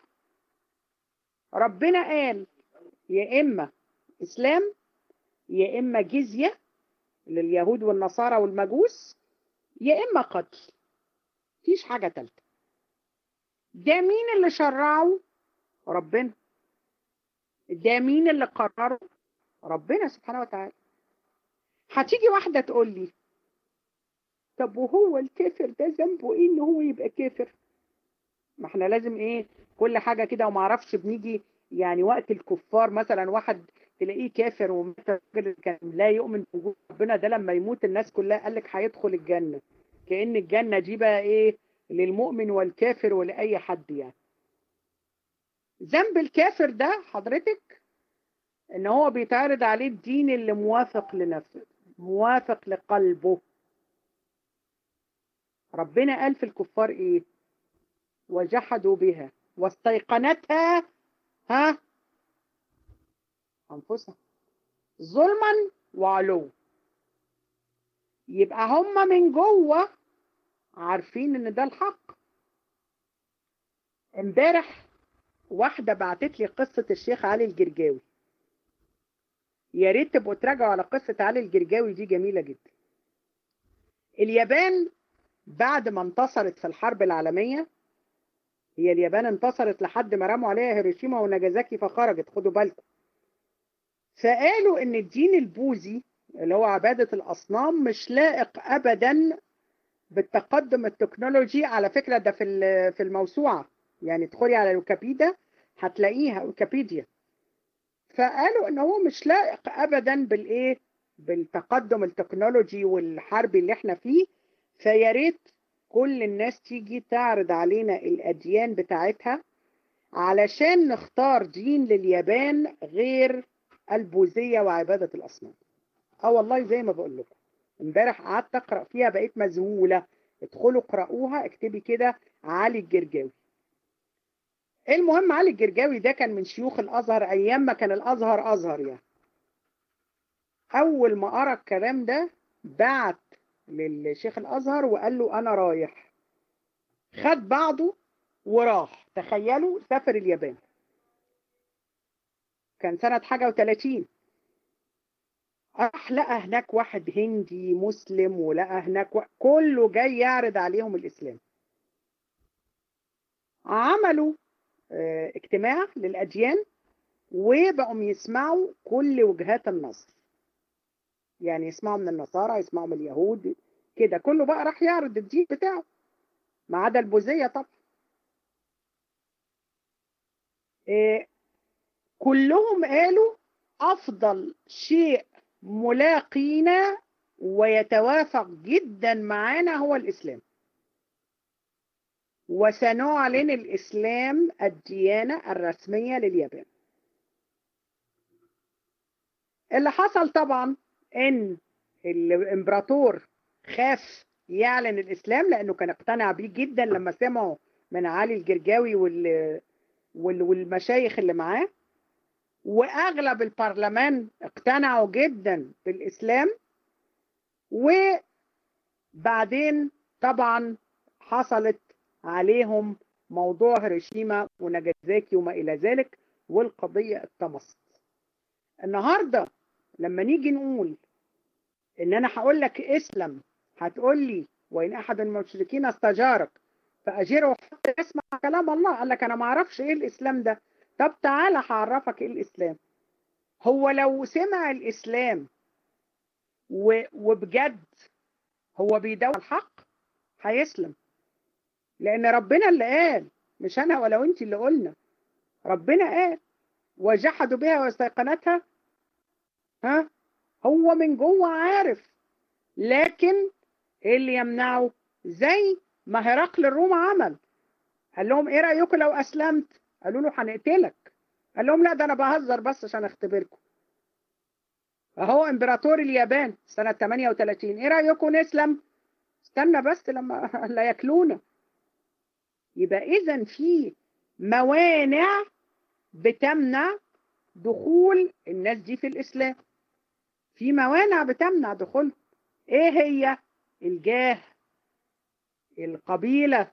ربنا قال يا إما إسلام يا إما جزية لليهود والنصارى والمجوس يا إما قتل مفيش حاجة تالتة ده مين اللي شرعه ربنا ده مين اللي قرره ربنا سبحانه وتعالى هتيجي واحدة تقول لي طب وهو الكافر ده ذنبه ايه ان هو يبقى كافر ما احنا لازم ايه كل حاجة كده وما اعرفش بنيجي يعني وقت الكفار مثلا واحد تلاقيه كافر ومثلا كان لا يؤمن بوجود ربنا ده لما يموت الناس كلها قال لك هيدخل الجنة كأن الجنة دي بقى ايه للمؤمن والكافر ولأي حد يعني ذنب الكافر ده حضرتك ان هو بيتعرض عليه الدين اللي موافق لنفسه موافق لقلبه ربنا قال في الكفار ايه وجحدوا بها واستيقنتها ها انفسها ظلما وعلو يبقى هم من جوه عارفين ان ده الحق امبارح واحده بعتت لي قصه الشيخ علي الجرجاوي يا ريت تبقوا تراجعوا على قصه علي الجرجاوي دي جميله جدا اليابان بعد ما انتصرت في الحرب العالميه هي اليابان انتصرت لحد ما رموا عليها هيروشيما وناجازاكي فخرجت خدوا بالكم فقالوا ان الدين البوذي اللي هو عباده الاصنام مش لائق ابدا بالتقدم التكنولوجي على فكره ده في في الموسوعه يعني ادخلي على ويكيبيديا هتلاقيها ويكيبيديا فقالوا ان هو مش لائق ابدا بالايه بالتقدم التكنولوجي والحربي اللي احنا فيه فيا ريت كل الناس تيجي تعرض علينا الاديان بتاعتها علشان نختار دين لليابان غير البوذيه وعباده الاصنام اه والله زي ما بقول لكم امبارح قعدت اقرا فيها بقيت مذهوله ادخلوا اقرأوها اكتبي كده علي الجرجاوي المهم علي الجرجاوي ده كان من شيوخ الازهر ايام ما كان الازهر ازهر يعني اول ما قرا الكلام ده بعت للشيخ الازهر وقال له انا رايح خد بعضه وراح تخيلوا سافر اليابان كان سنة حاجة وثلاثين راح لقى هناك واحد هندي مسلم ولقى هناك و... كله جاي يعرض عليهم الإسلام عملوا اه اجتماع للأديان وبقوا يسمعوا كل وجهات النظر يعني يسمعوا من النصارى يسمعوا من اليهود كده كله بقى راح يعرض الدين بتاعه ما عدا البوذية طبعا اه كلهم قالوا أفضل شيء ملاقينا ويتوافق جدا معانا هو الإسلام وسنعلن الإسلام الديانة الرسمية لليابان اللي حصل طبعا ان الامبراطور خاف يعلن الإسلام لأنه كان اقتنع بيه جدا لما سمعوا من علي الجرجاوي وال... وال... والمشايخ اللي معاه واغلب البرلمان اقتنعوا جدا بالاسلام وبعدين طبعا حصلت عليهم موضوع هيروشيما وناجازاكي وما الى ذلك والقضيه اتطمست النهارده لما نيجي نقول ان انا هقول لك اسلم هتقول لي وان احد المشركين استجارك فاجره حتى يسمع كلام الله قال لك انا ما اعرفش ايه الاسلام ده طب تعالى هعرفك ايه الاسلام هو لو سمع الاسلام و... وبجد هو بيدور الحق هيسلم لان ربنا اللي قال مش انا ولا انت اللي قلنا ربنا قال وجحدوا بها واستيقنتها ها هو من جوه عارف لكن ايه اللي يمنعه زي ما هرقل الروم عمل قال لهم ايه رايكم لو اسلمت قالوا له هنقتلك قال لهم لا ده انا بهزر بس عشان اختبركم اهو امبراطور اليابان سنة 38 ايه رأيكم نسلم استنى بس لما لا ياكلونا يبقى اذا في موانع بتمنع دخول الناس دي في الإسلام في موانع بتمنع دخولهم ايه هي الجاه القبيلة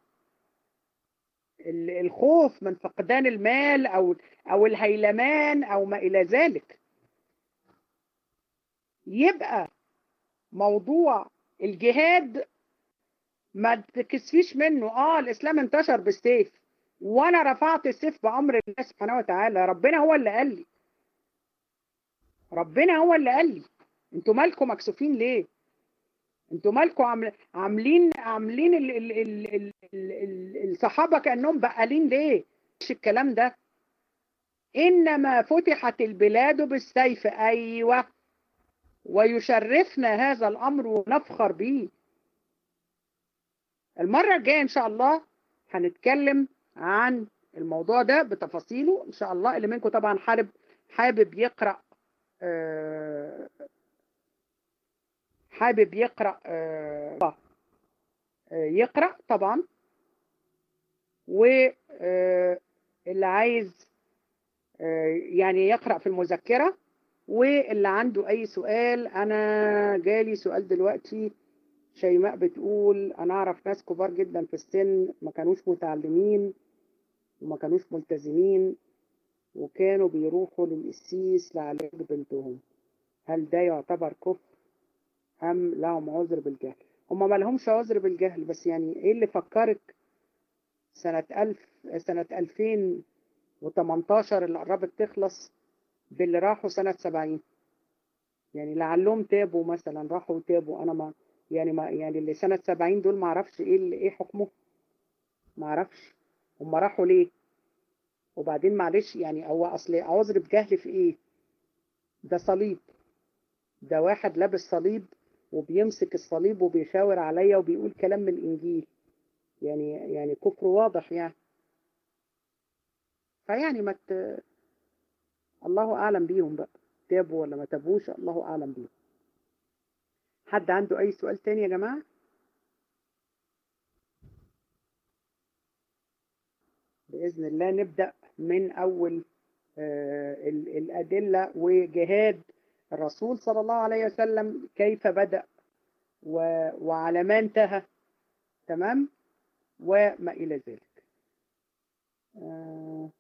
الخوف من فقدان المال أو, أو الهيلمان أو ما إلى ذلك يبقى موضوع الجهاد ما تكسفيش منه اه الاسلام انتشر بالسيف وانا رفعت السيف بامر الله سبحانه وتعالى ربنا هو اللي قال لي ربنا هو اللي قال لي انتوا مالكم مكسوفين ليه انتوا مالكم عاملين عاملين ال ال ال ال ال الصحابه كانهم بقالين ليه مش الكلام ده انما فتحت البلاد بالسيف ايوه ويشرفنا هذا الامر ونفخر به المره الجايه ان شاء الله هنتكلم عن الموضوع ده بتفاصيله ان شاء الله اللي منكم طبعا حابب حابب يقرا حابب يقرا يقرا طبعا واللي عايز يعني يقرا في المذكره واللي عنده اي سؤال انا جالي سؤال دلوقتي شيماء بتقول انا اعرف ناس كبار جدا في السن ما كانوش متعلمين وما كانوش ملتزمين وكانوا بيروحوا للقسيس لعلاج بنتهم هل ده يعتبر كفر ام لهم عذر بالجهل هم ما لهمش عذر بالجهل بس يعني ايه اللي فكرك سنة ألف سنة 2018 اللي قربت تخلص باللي راحوا سنة 70 يعني لعلهم تابوا مثلا راحوا تابوا انا ما يعني ما يعني اللي سنة 70 دول ما اعرفش ايه اللي ايه حكمه ما اعرفش هم راحوا ليه وبعدين معلش يعني هو اصل عذر بجهل في ايه ده صليب ده واحد لابس صليب وبيمسك الصليب وبيشاور عليا وبيقول كلام من الانجيل يعني يعني كفر واضح يعني فيعني ما مت... الله اعلم بيهم بقى تابوا ولا ما تابوش الله اعلم بيهم حد عنده اي سؤال تاني يا جماعه باذن الله نبدا من اول آه الادله وجهاد الرسول صلى الله عليه وسلم كيف بدأ و... وعلى ما انتهى تمام وما إلى ذلك آه...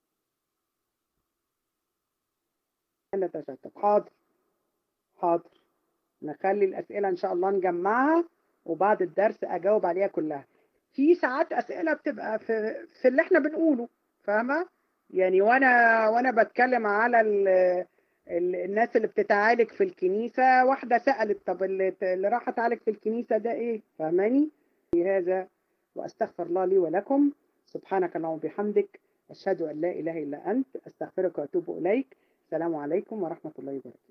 أنا تشتت حاضر حاضر نخلي الأسئلة إن شاء الله نجمعها وبعد الدرس أجاوب عليها كلها في ساعات أسئلة بتبقى في, في اللي احنا بنقوله فاهمة يعني وأنا وأنا بتكلم على ال... الناس اللي بتتعالج في الكنيسة واحدة سألت طب اللي, اللي راح تعالج في الكنيسة ده ايه فاهماني هذا وأستغفر الله لي ولكم سبحانك اللهم وبحمدك أشهد أن لا إله إلا أنت أستغفرك وأتوب إليك السلام عليكم ورحمة الله وبركاته